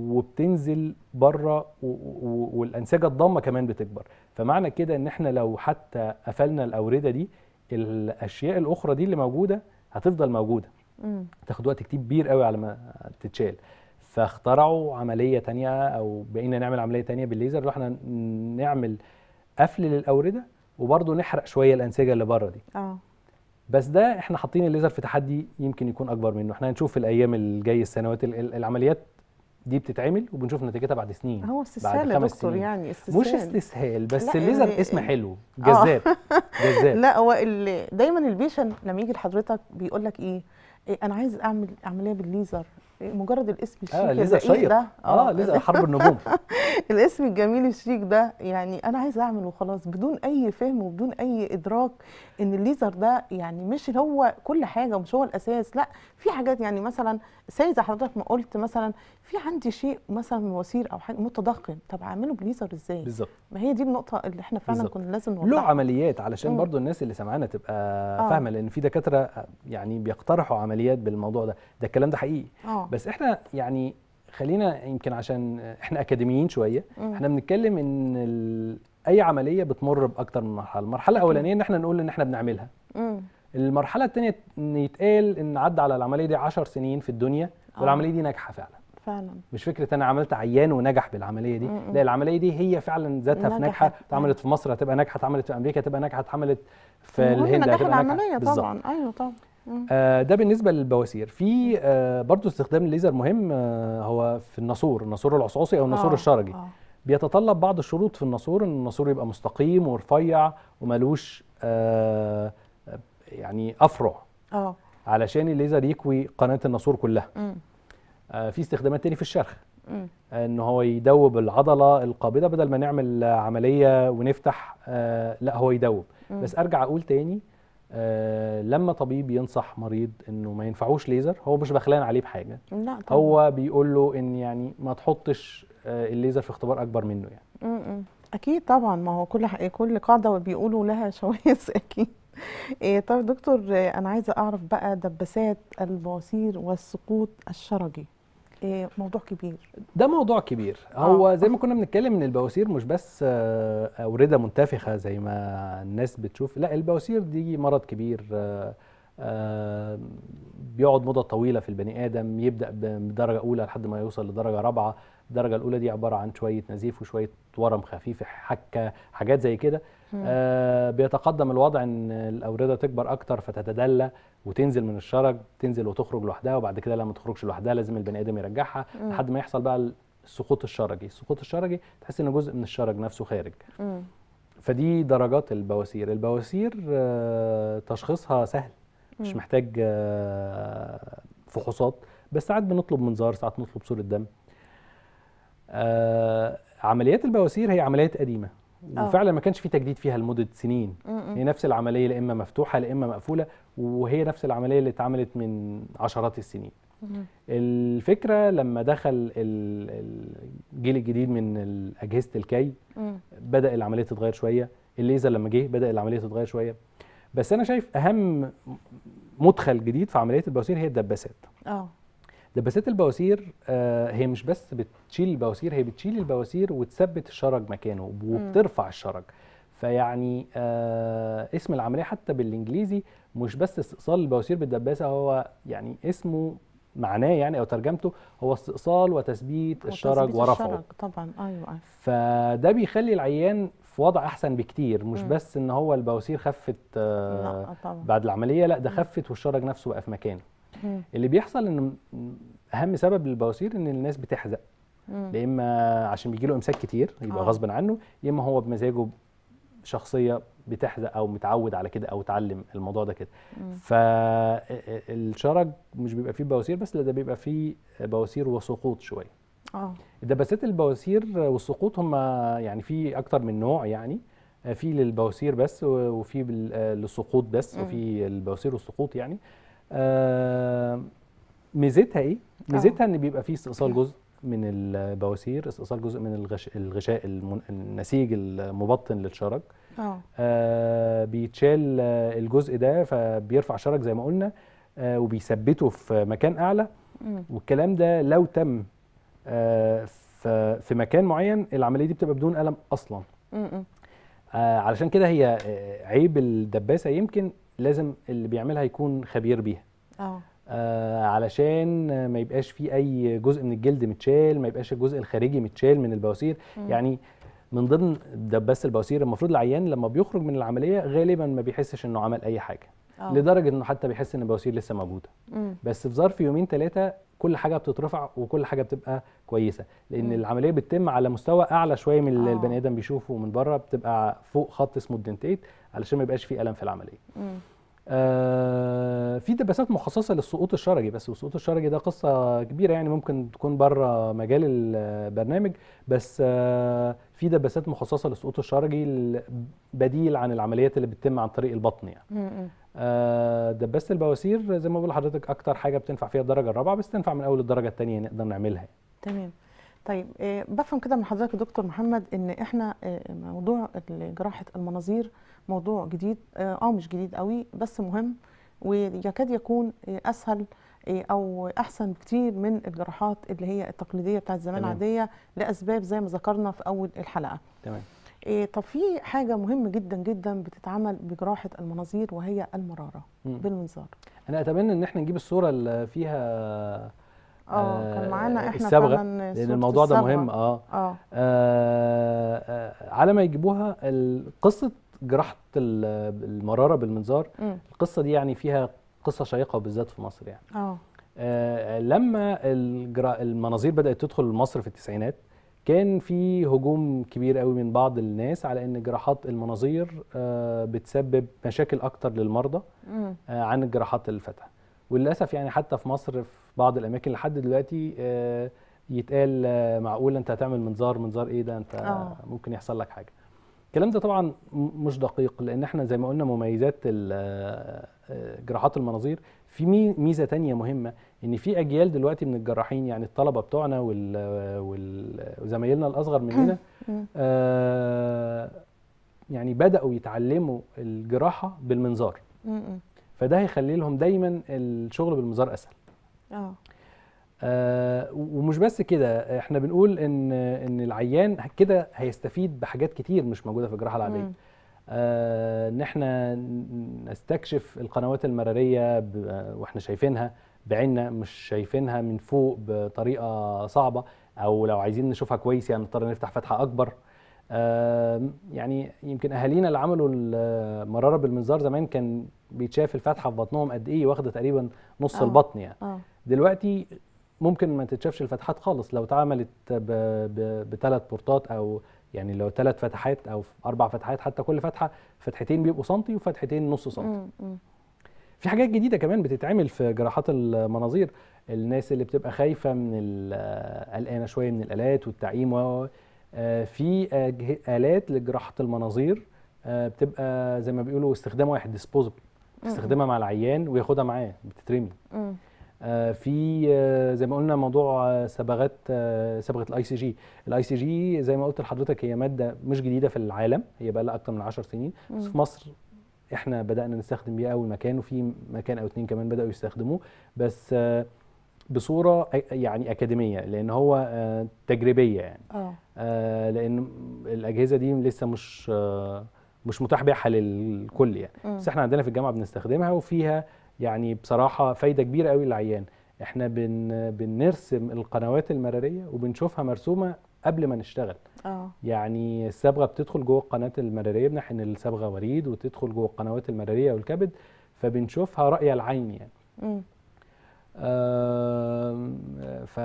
وبتنزل بره و- و- والانسجه الضامه كمان بتكبر فمعنى كده ان احنا لو حتى قفلنا الاورده دي الاشياء الاخرى دي اللي موجوده هتفضل موجوده مم. تاخد وقت كبير قوي على ما تتشال فاخترعوا عمليه تانية او بقينا نعمل عمليه تانية بالليزر اللي احنا نعمل قفل للاورده وبرضه نحرق شويه الانسجه اللي بره دي اه بس ده احنا حاطين الليزر في تحدي يمكن يكون اكبر منه احنا هنشوف في الايام الجايه السنوات ال- ال- العمليات دي بتتعمل وبنشوف نتيجتها بعد سنين هو استسهال يا خمس دكتور سنين. يعني استسهال مش استسهال بس لا، الليزر يعني- اسم حلو جذاب جذاب لا هو اللي دايما البيشن لما يجي لحضرتك بيقول لك ايه إيه انا عايز اعمل عمليه بالليزر إيه مجرد الاسم الشيك اه ليزر الرقيق شيق ده اه ليزر حرب النجوم الاسم الجميل الشيك ده يعني انا عايز اعمل وخلاص بدون اي فهم وبدون اي ادراك ان الليزر ده يعني مش اللي هو كل حاجه ومش هو الاساس لا في حاجات يعني مثلا زي زي حضرتك ما قلت مثلا في عندي شيء مثلا مواسير او حاجه متضخم طب اعمله بليزر ازاي بالظبط ما هي دي النقطه اللي احنا فعلا بالظبط. كنا لازم له نوضحها عمليات علشان مم. برضو الناس اللي سمعانا تبقى آه. فاهمه لان في دكاتره يعني بيقترحوا عمليات بالموضوع ده ده الكلام ده حقيقي اه بس احنا يعني خلينا يمكن عشان احنا اكاديميين شويه مم. احنا بنتكلم ان ال- اي عمليه بتمر باكتر من مرحله المرحله أكيد. الاولانيه ان احنا نقول ان احنا بنعملها مم. المرحله الثانيه ان يتقال ان عدى على العمليه دي 10 سنين في الدنيا آه. والعمليه دي ناجحه فعلا فعلا مش فكره انا عملت عيان ونجح بالعمليه دي م-م. لا العمليه دي هي فعلا ذاتها في ناجحه نجحت. اتعملت في مصر هتبقى ناجحه اتعملت في امريكا هتبقى ناجحه اتعملت في المهم الهند نجاح هتبقى ناجحه العمليه بالظبط. طبعا ايوه طبعا مم. آه، ده بالنسبه للبواسير في آه، برضو استخدام الليزر مهم آه، هو في الناسور الناسور العصعصي او الناسور آه، الشرجي آه. بيتطلب بعض الشروط في الناسور ان الناسور يبقى مستقيم ورفيع وملوش آه، يعني افرع اه علشان الليزر يكوي قناه الناسور كلها مم. آه، في استخدامات تاني في الشرخ مم. ان هو يدوب العضله القابضه بدل ما نعمل عمليه ونفتح آه، لا هو يدوب مم. بس ارجع اقول تاني آه، لما طبيب ينصح مريض انه ما ينفعوش ليزر هو مش بخلان عليه بحاجه لا طبعا هو بيقول له ان يعني ما تحطش آه، الليزر في اختبار اكبر منه يعني م-م. اكيد طبعا ما هو كل ح- كل قاعده بيقولوا لها شواذ اكيد إيه طيب دكتور آه، انا عايزه اعرف بقى دبسات البواسير والسقوط الشرجي إيه موضوع كبير ده موضوع كبير هو زي ما كنا بنتكلم ان البواسير مش بس آه، اورده منتفخه زي ما الناس بتشوف لا البواسير دي مرض كبير آه، آه، بيقعد مده طويله في البني ادم يبدا بدرجه اولى لحد ما يوصل لدرجه رابعه الدرجه الاولى دي عباره عن شويه نزيف وشويه ورم خفيف حكه حاجات زي كده آه بيتقدم الوضع ان الاورده تكبر اكتر فتتدلى وتنزل من الشرج تنزل وتخرج لوحدها وبعد كده لما تخرجش لوحدها لازم البني ادم يرجعها مم. لحد ما يحصل بقى السقوط الشرجي السقوط الشرجي تحس ان جزء من الشرج نفسه خارج مم. فدي درجات البواسير البواسير آه، تشخيصها سهل مش مم. محتاج آه، فحوصات بس ساعات بنطلب منظار ساعات نطلب صورة دم آه، عمليات البواسير هي عمليات قديمة آه. وفعلا ما كانش في تجديد فيها لمدة سنين م-م. هي نفس العملية لا إما مفتوحة لا إما مقفولة وهي نفس العملية اللي اتعملت من عشرات السنين مم. الفكرة لما دخل ال- الجيل الجديد من أجهزة الكي مم. بدا العمليه تتغير شويه الليزر لما جه بدا العمليه تتغير شويه بس انا شايف اهم مدخل جديد في عمليه البواسير هي الدباسات اه دباسات البواسير آه هي مش بس بتشيل البواسير هي بتشيل البواسير وتثبت الشرج مكانه وبترفع الشرج فيعني آه اسم العمليه حتى بالانجليزي مش بس استئصال البواسير بالدباسه هو يعني اسمه معناه يعني او ترجمته هو استئصال وتثبيت الشرج وتثبيت ورفعه الشرج طبعا ايوه ايوه فده بيخلي العيان في وضع احسن بكتير مش مم. بس ان هو البواسير خفت آه لا طبعا بعد العمليه لا ده مم. خفت والشرج نفسه بقى في مكانه مم. اللي بيحصل ان م- اهم سبب للبواسير ان الناس بتحزق مم. يا اما عشان بيجي له امساك كتير يبقى آه. غصب عنه يا اما هو بمزاجه شخصيه بتحزق او متعود على كده او اتعلم الموضوع ده كده مم. فالشرج مش بيبقى فيه بواسير بس لا ده بيبقى فيه بواسير وسقوط شويه اه دباسات البواسير والسقوط هم يعني في اكتر من نوع يعني في للبواسير بس وفي بال- آه، للسقوط بس مم. وفي البواسير والسقوط يعني آه، ميزتها ايه ميزتها ان بيبقى فيه استئصال جزء من البواسير استئصال جزء من الغش الغشاء المن- النسيج المبطن للشرج اه آه، بيتشال آه، الجزء ده فبيرفع شرج زي ما قلنا آه، وبيثبته في مكان اعلى مم. والكلام ده لو تم آه، في في مكان معين العمليه دي بتبقى بدون الم اصلا مم. آه، علشان كده هي آه، عيب الدباسه يمكن لازم اللي بيعملها يكون خبير بيها اه آه، علشان آه، ما يبقاش في اي جزء من الجلد متشال ما يبقاش الجزء الخارجي متشال من البواسير مم. يعني من ضمن دباسه البواسير المفروض العيان لما بيخرج من العمليه غالبا ما بيحسش انه عمل اي حاجه آه. لدرجه انه حتى بيحس ان البواسير لسه موجوده مم. بس في ظرف يومين ثلاثه كل حاجه بتترفع وكل حاجه بتبقى كويسه لان مم. العمليه بتتم على مستوى اعلى شويه من اللي آه. البني ادم بيشوفه من بره بتبقى فوق خط اسمه الدنتيت علشان ما يبقاش فيه الم في العمليه مم. آه في دباسات مخصصه للسقوط الشرجي بس السقوط الشرجي ده قصه كبيره يعني ممكن تكون بره مجال البرنامج بس آه في دباسات مخصصه للسقوط الشرجي ال- بديل عن العمليات اللي بتتم عن طريق البطن يعني مم. آه، دباسه البواسير زي ما بقول لحضرتك اكتر حاجه بتنفع فيها الدرجه الرابعه بس تنفع من اول الدرجه الثانيه نقدر نعملها تمام طيب آه، بفهم كده من حضرتك يا دكتور محمد ان احنا آه، موضوع جراحه المناظير موضوع جديد اه آه، مش جديد قوي بس مهم ويكاد يكون آه، اسهل آه، او احسن بكتير من الجراحات اللي هي التقليديه بتاعت زمان تمام. عاديه لاسباب زي ما ذكرنا في اول الحلقه تمام إيه طب في حاجه مهمه جدا جدا بتتعمل بجراحه المناظير وهي المراره مم. بالمنظار انا اتمنى ان احنا نجيب الصوره اللي فيها اه كان معانا آه، احنا الصبغة، فعلا لان صورة الموضوع ده الصبغة. مهم اه اه آه، آه، على ما يجيبوها ال- قصه جراحه ال- المراره بالمنظار مم. القصه دي يعني فيها قصه شيقه وبالذات في مصر يعني اه آه، لما الجرا- المناظير بدات تدخل مصر في التسعينات كان في هجوم كبير قوي من بعض الناس على ان جراحات المناظير آه، بتسبب مشاكل اكتر للمرضى مم. آه، عن الجراحات الفتح وللاسف يعني حتى في مصر في بعض الاماكن لحد دلوقتي آه، يتقال آه، معقول انت هتعمل منظار منظار ايه ده انت آه. ممكن يحصل لك حاجه الكلام ده طبعا م- مش دقيق لان احنا زي ما قلنا مميزات ال- آه، آه، جراحات المناظير في مي- ميزه تانية مهمه ان في اجيال دلوقتي من الجراحين يعني الطلبه بتوعنا وال- وال- وزمايلنا الاصغر مننا مم. آه، يعني بداوا يتعلموا الجراحه بالمنظار مم. فده هيخلي لهم دايما الشغل بالمنظار اسهل اه آه ومش بس كده احنا بنقول ان ان العيان كده هيستفيد بحاجات كتير مش موجوده في الجراحه العاديه مم. آه ان احنا ن- نستكشف القنوات المراريه ب- واحنا شايفينها بعيننا مش شايفينها من فوق بطريقه صعبه او لو عايزين نشوفها كويس يعني نضطر نفتح فتحه اكبر آه يعني يمكن اهالينا اللي عملوا المراره بالمنظار زمان كان بيتشاف الفتحه في بطنهم قد ايه واخده تقريبا نص آه. البطن يعني اه دلوقتي ممكن ما تتشافش الفتحات خالص لو اتعملت بثلاث بورتات او يعني لو ثلاث فتحات او اربع فتحات حتى كل فتحه فتحتين بيبقوا سنتي وفتحتين نص سنتي مم. مم. في حاجات جديده كمان بتتعمل في جراحات المناظير الناس اللي بتبقى خايفه من ال- قلقانه شويه من الالات والتعقيم و آه، في أجه- الات لجراحه المناظير آه، بتبقى زي ما بيقولوا استخدام واحد ديسبوزبل مم. تستخدمها مع العيان وياخدها معاه بتترمي مم. آه، في آه، زي ما قلنا موضوع آه، صبغات آه، صبغه الاي سي جي الاي سي جي زي ما قلت لحضرتك هي ماده مش جديده في العالم هي بقى لها اكتر من 10 سنين بس مم. في مصر احنا بدانا نستخدم بيها اول مكان وفي مكان او اتنين كمان بداوا يستخدموه بس آه، بصوره أ- يعني اكاديميه لان هو آه، تجريبيه يعني اه آه، لان الاجهزه دي لسه مش آه، مش متاح بيعها للكل يعني مم. بس احنا عندنا في الجامعه بنستخدمها وفيها يعني بصراحه فايده كبيره قوي للعيان احنا بن بنرسم القنوات المراريه وبنشوفها مرسومه قبل ما نشتغل اه يعني الصبغه بتدخل جوه القناه المراريه بنحن الصبغه وريد وتدخل جوه القنوات المراريه والكبد فبنشوفها راي العين يعني مم. آم، ف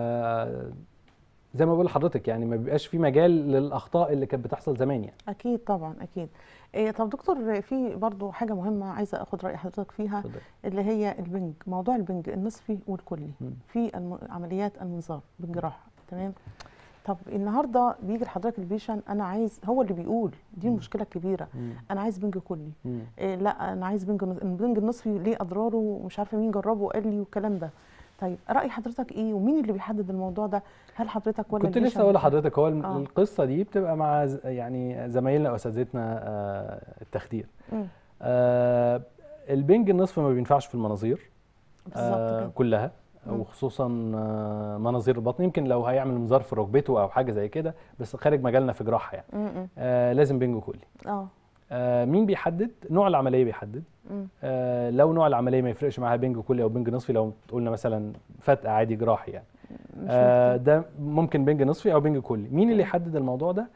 زي ما بقول لحضرتك يعني ما بيبقاش في مجال للاخطاء اللي كانت بتحصل زمان يعني اكيد طبعا اكيد إيه طب دكتور في برضو حاجه مهمه عايزه اخد راي حضرتك فيها اتفضل. اللي هي البنج موضوع البنج النصفي والكلي مم. في الم... عمليات المنظار بالجراحه تمام طب النهارده بيجي لحضرتك البيشن انا عايز هو اللي بيقول دي مم. المشكله الكبيره مم. انا عايز بنج كلي مم. إيه لا انا عايز بنج نص- البنج النصفي ليه اضراره ومش عارفه مين جربه وقال لي والكلام ده طيب راي حضرتك ايه ومين اللي بيحدد الموضوع ده هل حضرتك ولا كنت البيشن لسه اقول بتاعك؟ لحضرتك هو الم- آه. القصه دي بتبقى مع ز- يعني زمايلنا واساتذتنا آه، التخدير مم. آه، البنج النصف ما بينفعش في المناظير بالظبط آه، كده كلها مم. وخصوصا آه، مناظير البطن يمكن لو هيعمل منظار في ركبته او حاجه زي كده بس خارج مجالنا في جراحه يعني مم، مم. آه، لازم بنج كلي اه آه، مين بيحدد نوع العمليه بيحدد مم. آه، لو نوع العمليه ما يفرقش معاها بنج كلي او بنج نصفي لو قلنا مثلا فتق عادي جراحي يعني مش آه، محتاج. ده ممكن بنج نصفي او بنج كلي مين اللي مم. يحدد الموضوع ده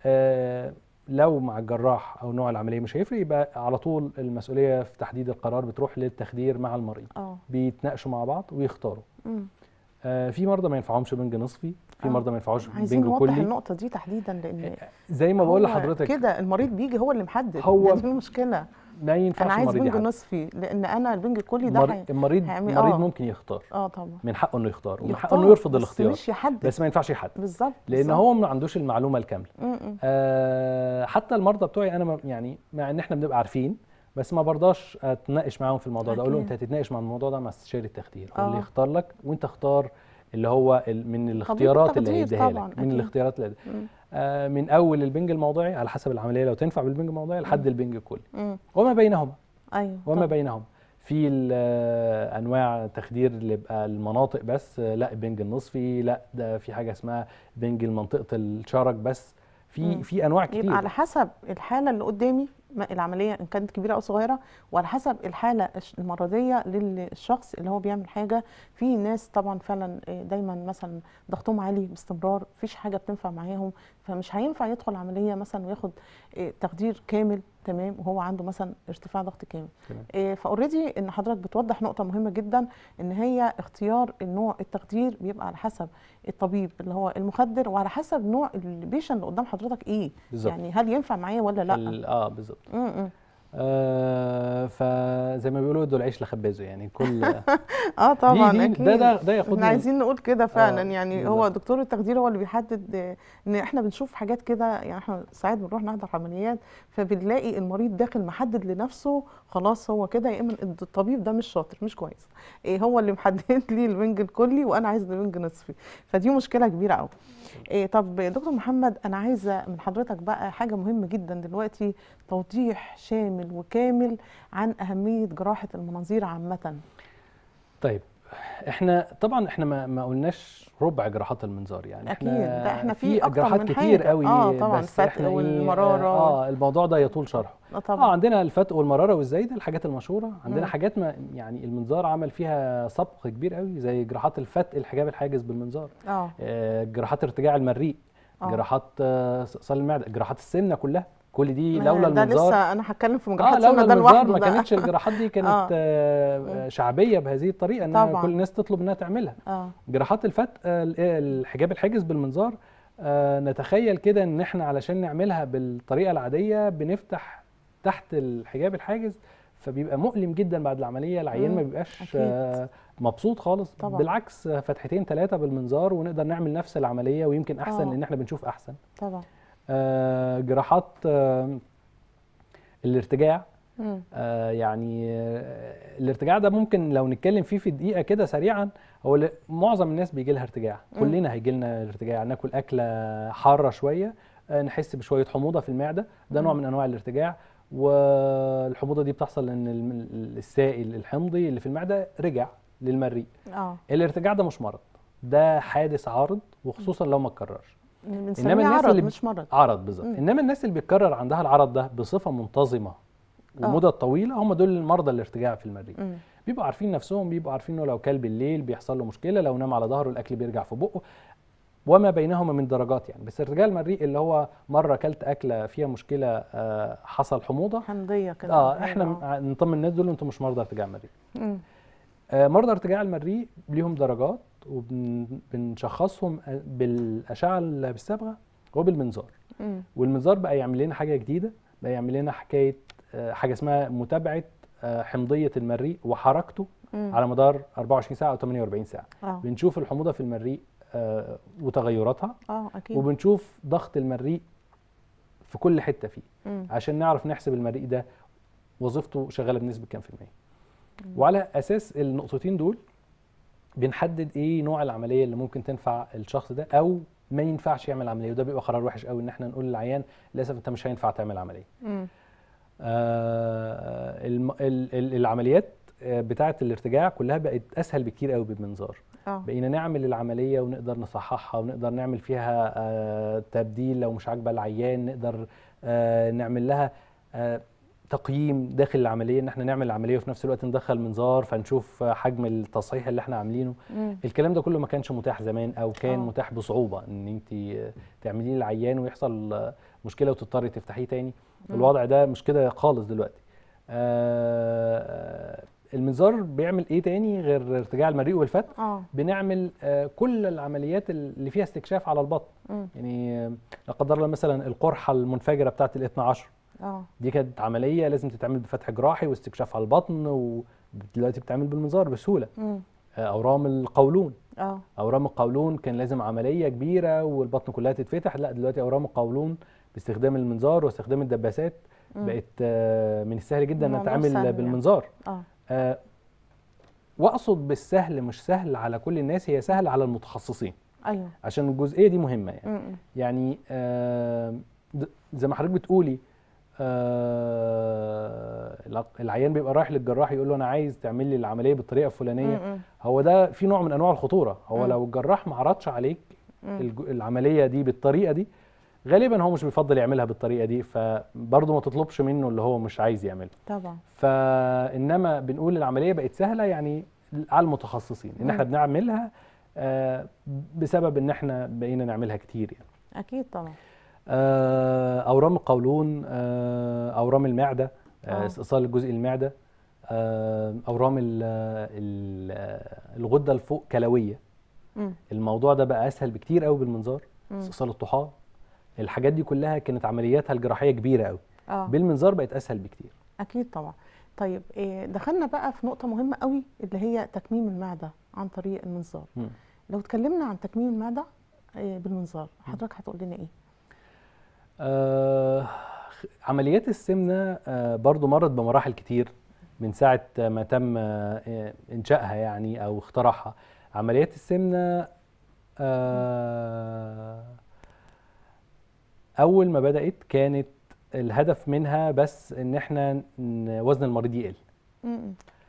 آه، لو مع الجراح او نوع العمليه مش هيفرق يبقى على طول المسؤوليه في تحديد القرار بتروح للتخدير مع المريض اه بيتناقشوا مع بعض ويختاروا مم. آه، في مرضى ما ينفعهمش بنج نصفي في آه. مرضى ما ينفعوش عايزين بنج نوضح كلي النقطه دي تحديدا لان زي ما بقول هو لحضرتك كده المريض بيجي هو اللي محدد هو ده دي المشكله ما ينفعش انا عايز المريض بنج يحدد. نصفي لان انا البنج الكلي ده المر- هي- المريض هيعمل- المريض آه. ممكن يختار اه طبعا من حقه انه يختار ومن حقه يختار، انه يرفض بس الاختيار مش يحدد بس ما ينفعش يحدد بالظبط لان بالظبط. هو ما عندوش المعلومه الكامله م- م. آه، حتى المرضى بتوعي انا ما- يعني مع ان احنا بنبقى عارفين بس ما برضاش اتناقش معاهم في الموضوع ده اقول له انت أكيد. هتتناقش مع الموضوع ده مع استشاري التخدير هو اللي آه. يختار لك وانت اختار اللي هو ال- من الاختيارات اللي التخدير هيديها طبعاً، لك من أكيد. الاختيارات اللي م- آه، من اول البنج الموضعي على حسب العمليه لو تنفع بالبنج الموضعي لحد البنج الكلي م. وما بينهما ايوه وما طبعاً. بينهم في ال- آه، انواع تخدير اللي يبقى المناطق بس آه، لا البنج النصفي لا ده في حاجه اسمها بنج منطقه الشرج بس في مم. في انواع كتير يبقى على حسب الحاله اللي قدامي ما- العمليه ان كانت كبيره او صغيره وعلى حسب الحاله الش- المرضيه للشخص اللي هو بيعمل حاجه في ناس طبعا فعلا آه، دايما مثلا ضغطهم عالي باستمرار مفيش حاجه بتنفع معاهم فمش هينفع يدخل عمليه مثلا وياخد آه، تخدير كامل تمام وهو عنده مثلا ارتفاع ضغط كامل تمام. فاوريدي ان حضرتك بتوضح نقطه مهمه جدا ان هي اختيار النوع التخدير بيبقى على حسب الطبيب اللي هو المخدر وعلى حسب نوع البيشن اللي قدام حضرتك ايه بالظبط يعني هل ينفع معايا ولا لا ال- اه بالظبط م-م. آه فزي ما بيقولوا ادوا العيش لخبازه يعني كل اه طبعا دي اكيد ده ده ده احنا ياخدنا عايزين نقول كده فعلا آه، يعني هو بالظبط. دكتور التخدير هو اللي بيحدد آه، ان احنا بنشوف حاجات كده يعني احنا ساعات بنروح نحضر عمليات فبنلاقي المريض داخل محدد لنفسه خلاص هو كده يا اما الطبيب ده مش شاطر مش كويس إيه هو اللي محدد لي الوينج الكلي وانا عايز الوينج نصفي فدي مشكله كبيره قوي إيه طب دكتور محمد انا عايزه من حضرتك بقى حاجه مهمه جدا دلوقتي توضيح شامل وكامل عن اهميه جراحه المناظير عامه طيب احنا طبعا احنا ما, ما قلناش ربع جراحات المنظار يعني أكيد، احنا ده احنا في أكتر جراحات من كتير حاجة. قوي آه، طبعاً، بس الفتق احنا إيه، والمرارة. اه الموضوع ده يطول شرحه اه اه طبعا عندنا الفتق والمراره والزايده الحاجات المشهوره عندنا مم. حاجات ما يعني المنظار عمل فيها سبق كبير قوي زي جراحات الفتق الحجاب الحاجز بالمنظار اه آه، جراحات ارتجاع المريء آه. جراحات آه، صل المعده جراحات السمنه كلها كل دي ما لولا ده المنظار لسه انا هتكلم في اه جراحات لولا السمنه ده المنظار لوحده ما بقى. كانتش الجراحات دي كانت آه. آه. شعبيه بهذه الطريقه ان طبعاً. كل الناس تطلب انها تعملها اه جراحات الفتق آه، ال- الحجاب الحاجز بالمنظار آه، نتخيل كده ان احنا علشان نعملها بالطريقه العاديه بنفتح تحت الحجاب الحاجز فبيبقى مؤلم جدا بعد العمليه العيان مم، ما بيبقاش أكيد. آه، مبسوط خالص طبعاً. بالعكس آه، فتحتين ثلاثه بالمنظار ونقدر نعمل نفس العمليه ويمكن احسن آه. لان احنا بنشوف احسن طبعا آه، جراحات آه، الارتجاع مم. آه، يعني آه، الارتجاع ده ممكن لو نتكلم فيه في دقيقه كده سريعا هو ل- معظم الناس بيجي لها ارتجاع مم. كلنا هيجي لنا ارتجاع ناكل اكله حاره شويه آه، نحس بشويه حموضه في المعده ده نوع مم. من انواع الارتجاع والحموضه دي بتحصل لان الم- السائل الحمضي اللي في المعده رجع للمريء اه الارتجاع ده مش مرض ده حادث عارض وخصوصا لو ما اتكررش بنسميه الناس عرض اللي ب- مش مرض عرض بالظبط مم. انما الناس اللي بيتكرر عندها العرض ده بصفه منتظمه آه. ومدة طويله هم دول المرضى الارتجاع في المريء مم. بيبقوا عارفين نفسهم بيبقوا عارفين انه لو كل بالليل بيحصل له مشكله لو نام على ظهره الاكل بيرجع في بقه وما بينهما من درجات يعني بس ارتجاع المريء اللي هو مره اكلت اكله فيها مشكله آه، حصل حموضه حمضيه كده اه حاجة، احنا آه. م- نطمن الناس دول انتم مش مرضى ارتجاع مريء مم. آه، مرضى ارتجاع المريء ليهم درجات وبنشخصهم بالاشعه اللي بالصبغه وبالمنظار مم. والمنظار بقى يعمل لنا حاجه جديده بقى يعمل لنا حكايه آه، حاجه اسمها متابعه آه، حمضيه المريء وحركته مم. على مدار 24 ساعه او 48 ساعه اه بنشوف الحموضه في المريء آه، وتغيراتها اه اكيد وبنشوف ضغط المريء في كل حته فيه مم. عشان نعرف نحسب المريء ده وظيفته شغاله بنسبه كام في الميه مم. وعلى اساس النقطتين دول بنحدد ايه نوع العمليه اللي ممكن تنفع الشخص ده او ما ينفعش يعمل عمليه وده بيبقى قرار وحش قوي ان احنا نقول للعيان للاسف انت مش هينفع تعمل عمليه مم. آه الم- ال- ال- العمليات آه، بتاعه الارتجاع كلها بقت اسهل بكتير قوي بالمنظار اه بقينا نعمل العمليه ونقدر نصححها ونقدر نعمل فيها آه، تبديل لو مش عاجبه العيان نقدر آه، نعمل لها آه، تقييم داخل العمليه ان احنا نعمل العمليه وفي نفس الوقت ندخل منظار فنشوف آه، حجم التصحيح اللي احنا عاملينه مم. الكلام ده كله ما كانش متاح زمان او كان آه. متاح بصعوبه ان انت آه، تعمليه للعيان ويحصل آه، مشكله وتضطري تفتحيه تاني مم. الوضع ده مش كده خالص دلوقتي آه، المنظار بيعمل ايه تاني غير ارتجاع المريء والفتق اه بنعمل آه، كل العمليات اللي فيها استكشاف على البطن مم. يعني آه، لا قدر الله مثلا القرحه المنفجره بتاعه ال 12 اه دي كانت عمليه لازم تتعمل بفتح جراحي واستكشاف على البطن ودلوقتي بتتعمل بالمنظار بسهوله مم. آه، اورام القولون اه اورام القولون كان لازم عمليه كبيره والبطن كلها تتفتح لا دلوقتي اورام القولون باستخدام المنظار واستخدام الدباسات مم. بقت آه، من السهل جدا انها الموضوع سهل تتعمل يعني. بالمنظار اه آه، واقصد بالسهل مش سهل على كل الناس هي سهل على المتخصصين ايوه عشان الجزئيه دي مهمه يعني مم. يعني آه، د- زي ما حضرتك بتقولي آه، الع- العيان بيبقى رايح للجراح يقول له انا عايز تعمل لي العمليه بالطريقه الفلانيه مم. هو ده في نوع من انواع الخطوره هو مم. لو الجراح ما عرضش عليك مم. الج- العمليه دي بالطريقه دي غالبا هو مش بيفضل يعملها بالطريقه دي فبرضه ما تطلبش منه اللي هو مش عايز يعمله طبعا فانما بنقول العمليه بقت سهله يعني على المتخصصين ان احنا مم. بنعملها آه، بسبب ان احنا بقينا نعملها كتير يعني اكيد طبعا آه، اورام القولون آه، اورام المعده آه. آه، استئصال الجزء المعده آه، اورام ال- ال- الغده الفوق كلويه مم. الموضوع ده بقى اسهل بكتير قوي بالمنظار مم. استئصال الطحال الحاجات دي كلها كانت عملياتها الجراحيه كبيره قوي اه بالمنظار بقت اسهل بكتير اكيد طبعا طيب إيه دخلنا بقى في نقطه مهمه قوي اللي هي تكميم المعده عن طريق المنظار مم. لو اتكلمنا عن تكميم المعده إيه بالمنظار حضرتك هتقول لنا ايه آه عمليات السمنة آه برضو مرت بمراحل كتير من ساعة ما تم آه إنشائها يعني أو اختراعها عمليات السمنة آه أول ما بدأت كانت الهدف منها بس إن إحنا ن- وزن المريض يقل مم.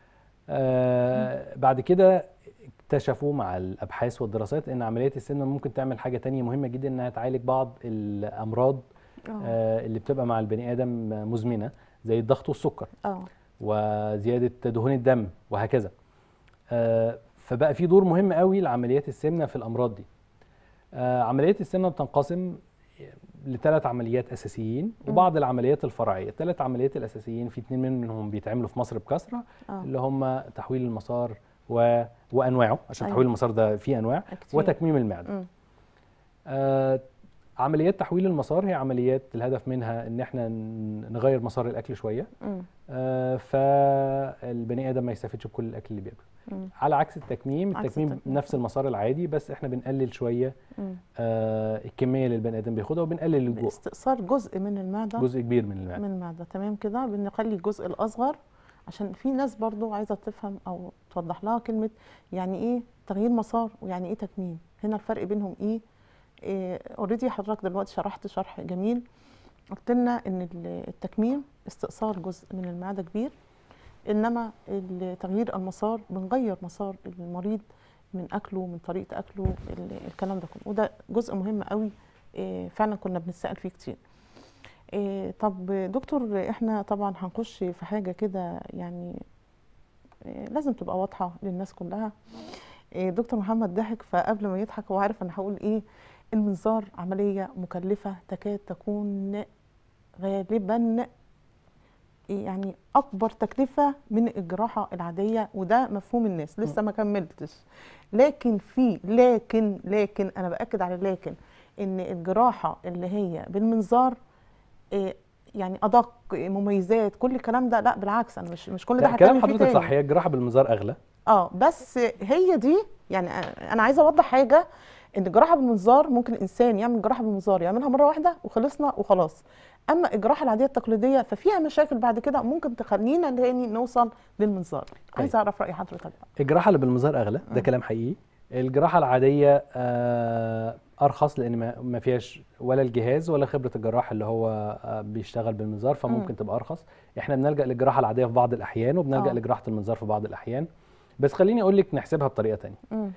آه بعد كده اكتشفوا مع الابحاث والدراسات ان عمليات السمنه ممكن تعمل حاجه تانية مهمه جدا انها تعالج بعض الامراض اه آه اللي بتبقى مع البني ادم مزمنه زي الضغط والسكر اه وزياده دهون الدم وهكذا آه فبقى في دور مهم قوي لعمليات السمنه في الامراض دي آه عمليات السمنه بتنقسم لثلاث عمليات اساسيين وبعض العمليات الفرعيه الثلاث عمليات الاساسيين في اثنين منهم بيتعملوا في مصر بكثره اه اللي هم تحويل المسار و... وانواعه عشان أيوة. تحويل المسار ده فيه انواع كتير. وتكميم المعده مم. آه عمليات تحويل المسار هي عمليات الهدف منها ان احنا ن- نغير مسار الاكل شويه مم. آه فالبني ادم ما يستفدش بكل الاكل اللي بياكله مم. على عكس التكميم عكس التكميم التكميم. نفس المسار العادي بس احنا بنقلل شويه مم. آه الكميه اللي البني ادم بياخدها وبنقلل الجوع استئصال جزء من المعده جزء كبير من المعده من المعده تمام كده بنخلي الجزء الاصغر عشان في ناس برضو عايزه تفهم او توضح لها كلمه يعني ايه تغيير مسار ويعني ايه تكميم هنا الفرق بينهم ايه اوريدي حضرتك دلوقتي شرحت شرح جميل قلت لنا ان ال- التكميم استئصال جزء من المعده كبير انما ال- تغيير المسار بنغير مسار المريض من اكله من طريقه اكله ال- الكلام ده كله وده جزء مهم قوي إيه، فعلا كنا بنتسال فيه كتير إيه، طب دكتور احنا طبعا هنخش في حاجه كده يعني إيه، لازم تبقى واضحه للناس كلها إيه، دكتور محمد ضحك فقبل ما يضحك هو عارف انا هقول ايه المنظار عمليه مكلفه تكاد تكون غالبا يعني اكبر تكلفه من الجراحه العاديه وده مفهوم الناس لسه ما كملتش لكن في لكن لكن انا باكد على لكن ان الجراحه اللي هي بالمنظار إيه، يعني ادق مميزات كل الكلام ده لا بالعكس انا مش مش كل ده لا كلام هتكلم فيه حضرتك تاني. صح هي الجراحه بالمنظار اغلى اه بس هي دي يعني انا عايزه اوضح حاجه ان الجراحه بالمنظار ممكن انسان يعمل جراحه بالمنظار يعملها مره واحده وخلصنا وخلاص اما الجراحه العاديه التقليديه ففيها مشاكل بعد كده ممكن تخلينا تاني نوصل للمنظار عايزه اعرف راي حضرتك بقى الجراحه اللي بالمنظار اغلى ده مم. كلام حقيقي الجراحه العاديه آه، ارخص لان ما- ما فيهاش ولا الجهاز ولا خبره الجراح اللي هو آه، بيشتغل بالمنظار فممكن مم. تبقى ارخص احنا بنلجا للجراحه العاديه في بعض الاحيان وبنلجا آه. لجراحه المنظار في بعض الاحيان بس خليني اقول لك نحسبها بطريقه تانية مم.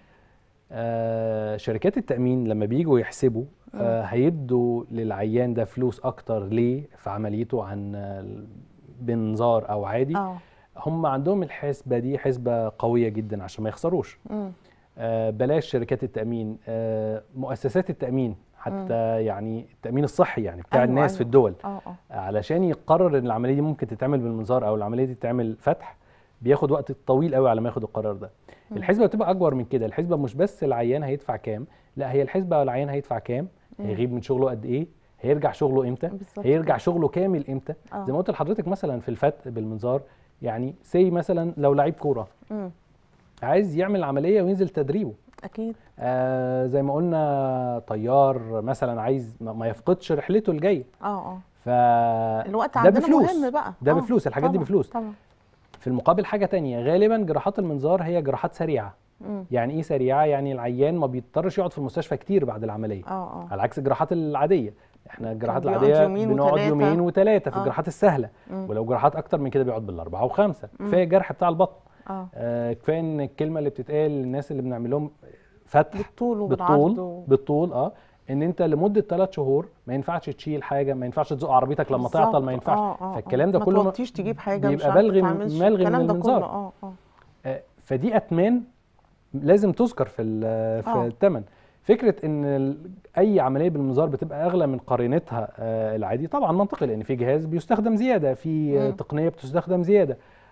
آه شركات التامين لما بييجوا يحسبوا آه هيدوا للعيان ده فلوس اكتر ليه في عمليته عن آه، بنظار او عادي اه هم عندهم الحسبه دي حسبه قويه جدا عشان ما يخسروش مم. آه، بلاش شركات التأمين آه، مؤسسات التأمين حتى يعني التأمين الصحي يعني بتاع أيوة، الناس في أيوة. الدول اه اه علشان يقرر ان العملية دي ممكن تتعمل بالمنظار او العملية دي تتعمل فتح بياخد وقت طويل قوي على ما ياخد القرار ده مم. الحسبة بتبقى اكبر من كده الحسبة مش بس العيان هيدفع كام لا هي الحسبة العيان هيدفع كام مم. هيغيب من شغله قد ايه هيرجع شغله امتى بالظبط هيرجع كده. شغله كامل امتى آه. زي ما قلت لحضرتك مثلا في الفتح بالمنظار يعني سي مثلا لو لعيب كوره مم. عايز يعمل عمليه وينزل تدريبه اكيد آه زي ما قلنا طيار مثلا عايز ما ما يفقدش رحلته الجايه اه اه ف الوقت ده عندنا بفلوس. مهم بقى ده آه، بفلوس الحاجات دي طبعاً، بفلوس طبعا في المقابل حاجه تانية غالبا جراحات المنظار هي جراحات سريعه مم. يعني ايه سريعه يعني العيان ما بيضطرش يقعد في المستشفى كتير بعد العمليه اه اه على عكس الجراحات العاديه احنا الجراحات بيقعد العاديه يومين بنقعد وتلاتة. يومين وثلاثه في آه. الجراحات السهله مم. ولو جراحات اكتر من كده بيقعد بالاربعه وخمسه مم. كفايه الجرح بتاع البطن اه آه كفايه ان الكلمه اللي بتتقال للناس اللي بنعمل لهم فتح بالطول وبالعرض بالطول و... بالطول اه ان انت لمده ثلاث شهور ما ينفعش تشيل حاجه ما ينفعش تزق عربيتك لما تعطل ما بالظبط. ينفعش آه، آه، فالكلام آه. ده ما كله ما- توطيش تجيب حاجه مش بيبقى عارف بلغي- تتعاملش. ملغي من الكلام ده المنظار. كله اه اه آه، فدي اتمان لازم تذكر في ال- في آه. الثمن فكره ان ال- اي عمليه بالمنظار بتبقى اغلى من قرينتها آه، العادي طبعا منطقي لان في جهاز بيستخدم زياده في آه، مم. تقنيه بتستخدم زياده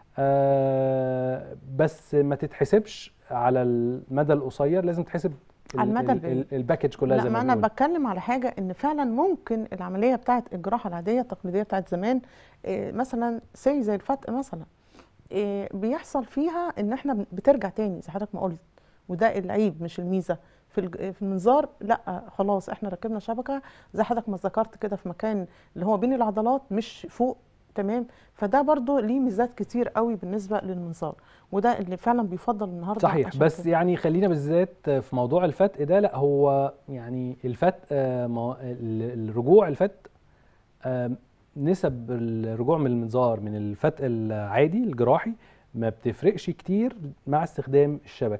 آه، بس ما تتحسبش على المدى القصير لازم تحسب على ال- المدى ال- البعيد. ال- الباكج كلها لا زي ما ما انا بنقول بتكلم على حاجه ان فعلا ممكن العمليه بتاعت الجراحه العاديه التقليديه بتاعت زمان إيه مثلا سي زي الفتق مثلا إيه بيحصل فيها ان احنا بن- بترجع تاني زي حضرتك ما قلت وده العيب مش الميزه في الج- في المنظار لا خلاص احنا ركبنا شبكه زي حضرتك ما ذكرت كده في مكان اللي هو بين العضلات مش فوق تمام فده برضو ليه ميزات كتير قوي بالنسبه للمنظار وده اللي فعلا بيفضل النهارده صحيح عشان بس كده. يعني خلينا بالذات في موضوع الفتق ده لا هو يعني الفتق آه، مو- ال- الرجوع الفتق آه، نسب الرجوع من المنظار من الفتق العادي الجراحي ما بتفرقش كتير مع استخدام الشبك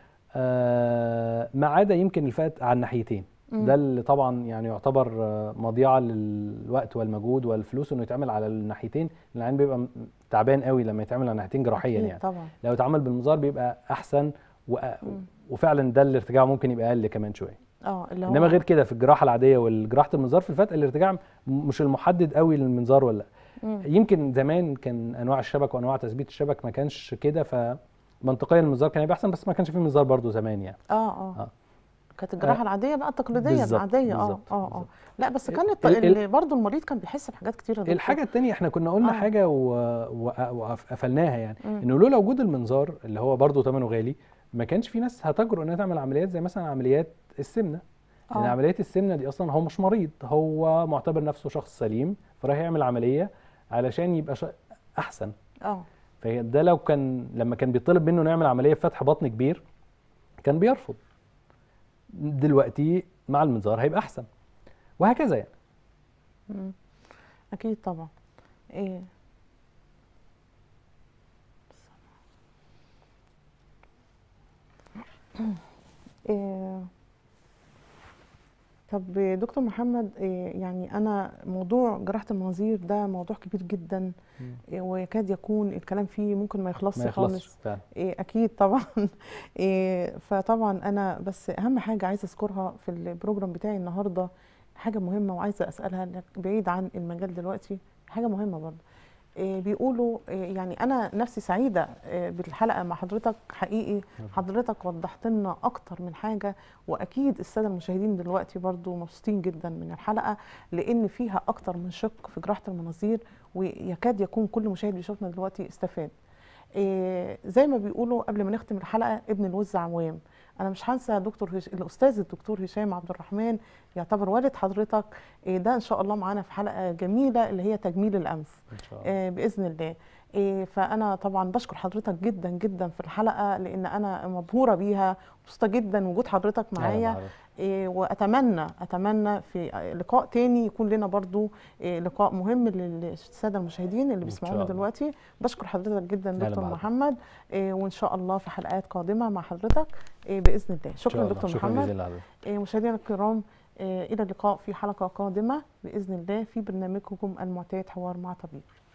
آه، ما عدا يمكن الفتق على الناحيتين مم. ده اللي طبعا يعني يعتبر آه، مضيعه للوقت والمجهود والفلوس انه يتعمل على الناحيتين العين بيبقى م- تعبان قوي لما يتعمل على ناحيتين جراحيا أكيد يعني طبعا لو اتعمل بالمنظار بيبقى احسن و... مم. وفعلا ده الارتجاع ممكن يبقى اقل كمان شويه اه اللي هو انما غير كده في الجراحه العاديه والجراحه المنظار في الفتق الارتجاع م- مش المحدد قوي للمنظار ولا لا مم. يمكن زمان كان انواع الشبك وانواع تثبيت الشبك ما كانش كده فمنطقيا المنظار كان يبقى احسن بس ما كانش فيه منظار برضو زمان يعني اه اه آه. كانت الجراحه العاديه بقى التقليديه بالظبط، العاديه اه بالظبط، اه اه بالظبط. لا بس ال- كان الط... ال- اللي برضه المريض كان بيحس بحاجات كتيره يا دكتور. الحاجه التانية احنا كنا قلنا آه. حاجه و... و... وقفلناها يعني مم. انه لولا وجود المنظار اللي هو برضو ثمنه غالي ما كانش في ناس هتجرؤ انها تعمل عمليات زي مثلا عمليات السمنه لان آه. عمليات السمنه دي اصلا هو مش مريض هو معتبر نفسه شخص سليم فراح يعمل عمليه علشان يبقى ش... احسن اه فده لو كان لما كان بيطلب منه انه يعمل عمليه في فتح بطن كبير كان بيرفض دلوقتي مع المنظار هيبقى احسن وهكذا يعني مم. اكيد طبعا ايه إيه طب دكتور محمد إيه يعني انا موضوع جراحه المناظير ده موضوع كبير جدا إيه ويكاد يكون الكلام فيه ممكن ما يخلصش ما خالص يخلصش فعلا إيه اكيد طبعا إيه فطبعا انا بس اهم حاجه عايزه اذكرها في البروجرام بتاعي النهارده حاجه مهمه وعايزه اسالها لك بعيد عن المجال دلوقتي حاجه مهمه برضه إيه بيقولوا إيه يعني انا نفسي سعيده إيه بالحلقه مع حضرتك حقيقي حضرتك وضحت لنا اكتر من حاجه واكيد الساده المشاهدين دلوقتي برضو مبسوطين جدا من الحلقه لان فيها اكتر من شق في جراحه المناظير ويكاد يكون كل مشاهد بيشوفنا دلوقتي استفاد إيه زي ما بيقولوا قبل ما نختم الحلقه ابن الوز عوام انا مش هنسى دكتور هش... الاستاذ الدكتور هشام عبد الرحمن يعتبر والد حضرتك إيه ده ان شاء الله معانا في حلقه جميله اللي هي تجميل الانف ان شاء الله آه، باذن الله إيه، فانا طبعا بشكر حضرتك جدا جدا في الحلقه لان انا مبهوره بيها مبسوطه جدا وجود حضرتك أهلا معايا بحضرتك. إيه، واتمنى اتمنى في لقاء تاني يكون لنا برضو إيه، لقاء مهم للساده المشاهدين اللي إن بيسمعونا شاء الله. دلوقتي بشكر حضرتك جدا أهلا دكتور بحضرتك. محمد إيه، وان شاء الله في حلقات قادمه مع حضرتك إيه، باذن الله إن شاء شكرا الله. دكتور شكرا محمد جزيلا لحضرتك. إيه، مشاهدينا الكرام إيه، الى اللقاء في حلقه قادمه باذن الله في برنامجكم المعتاد حوار مع طبيب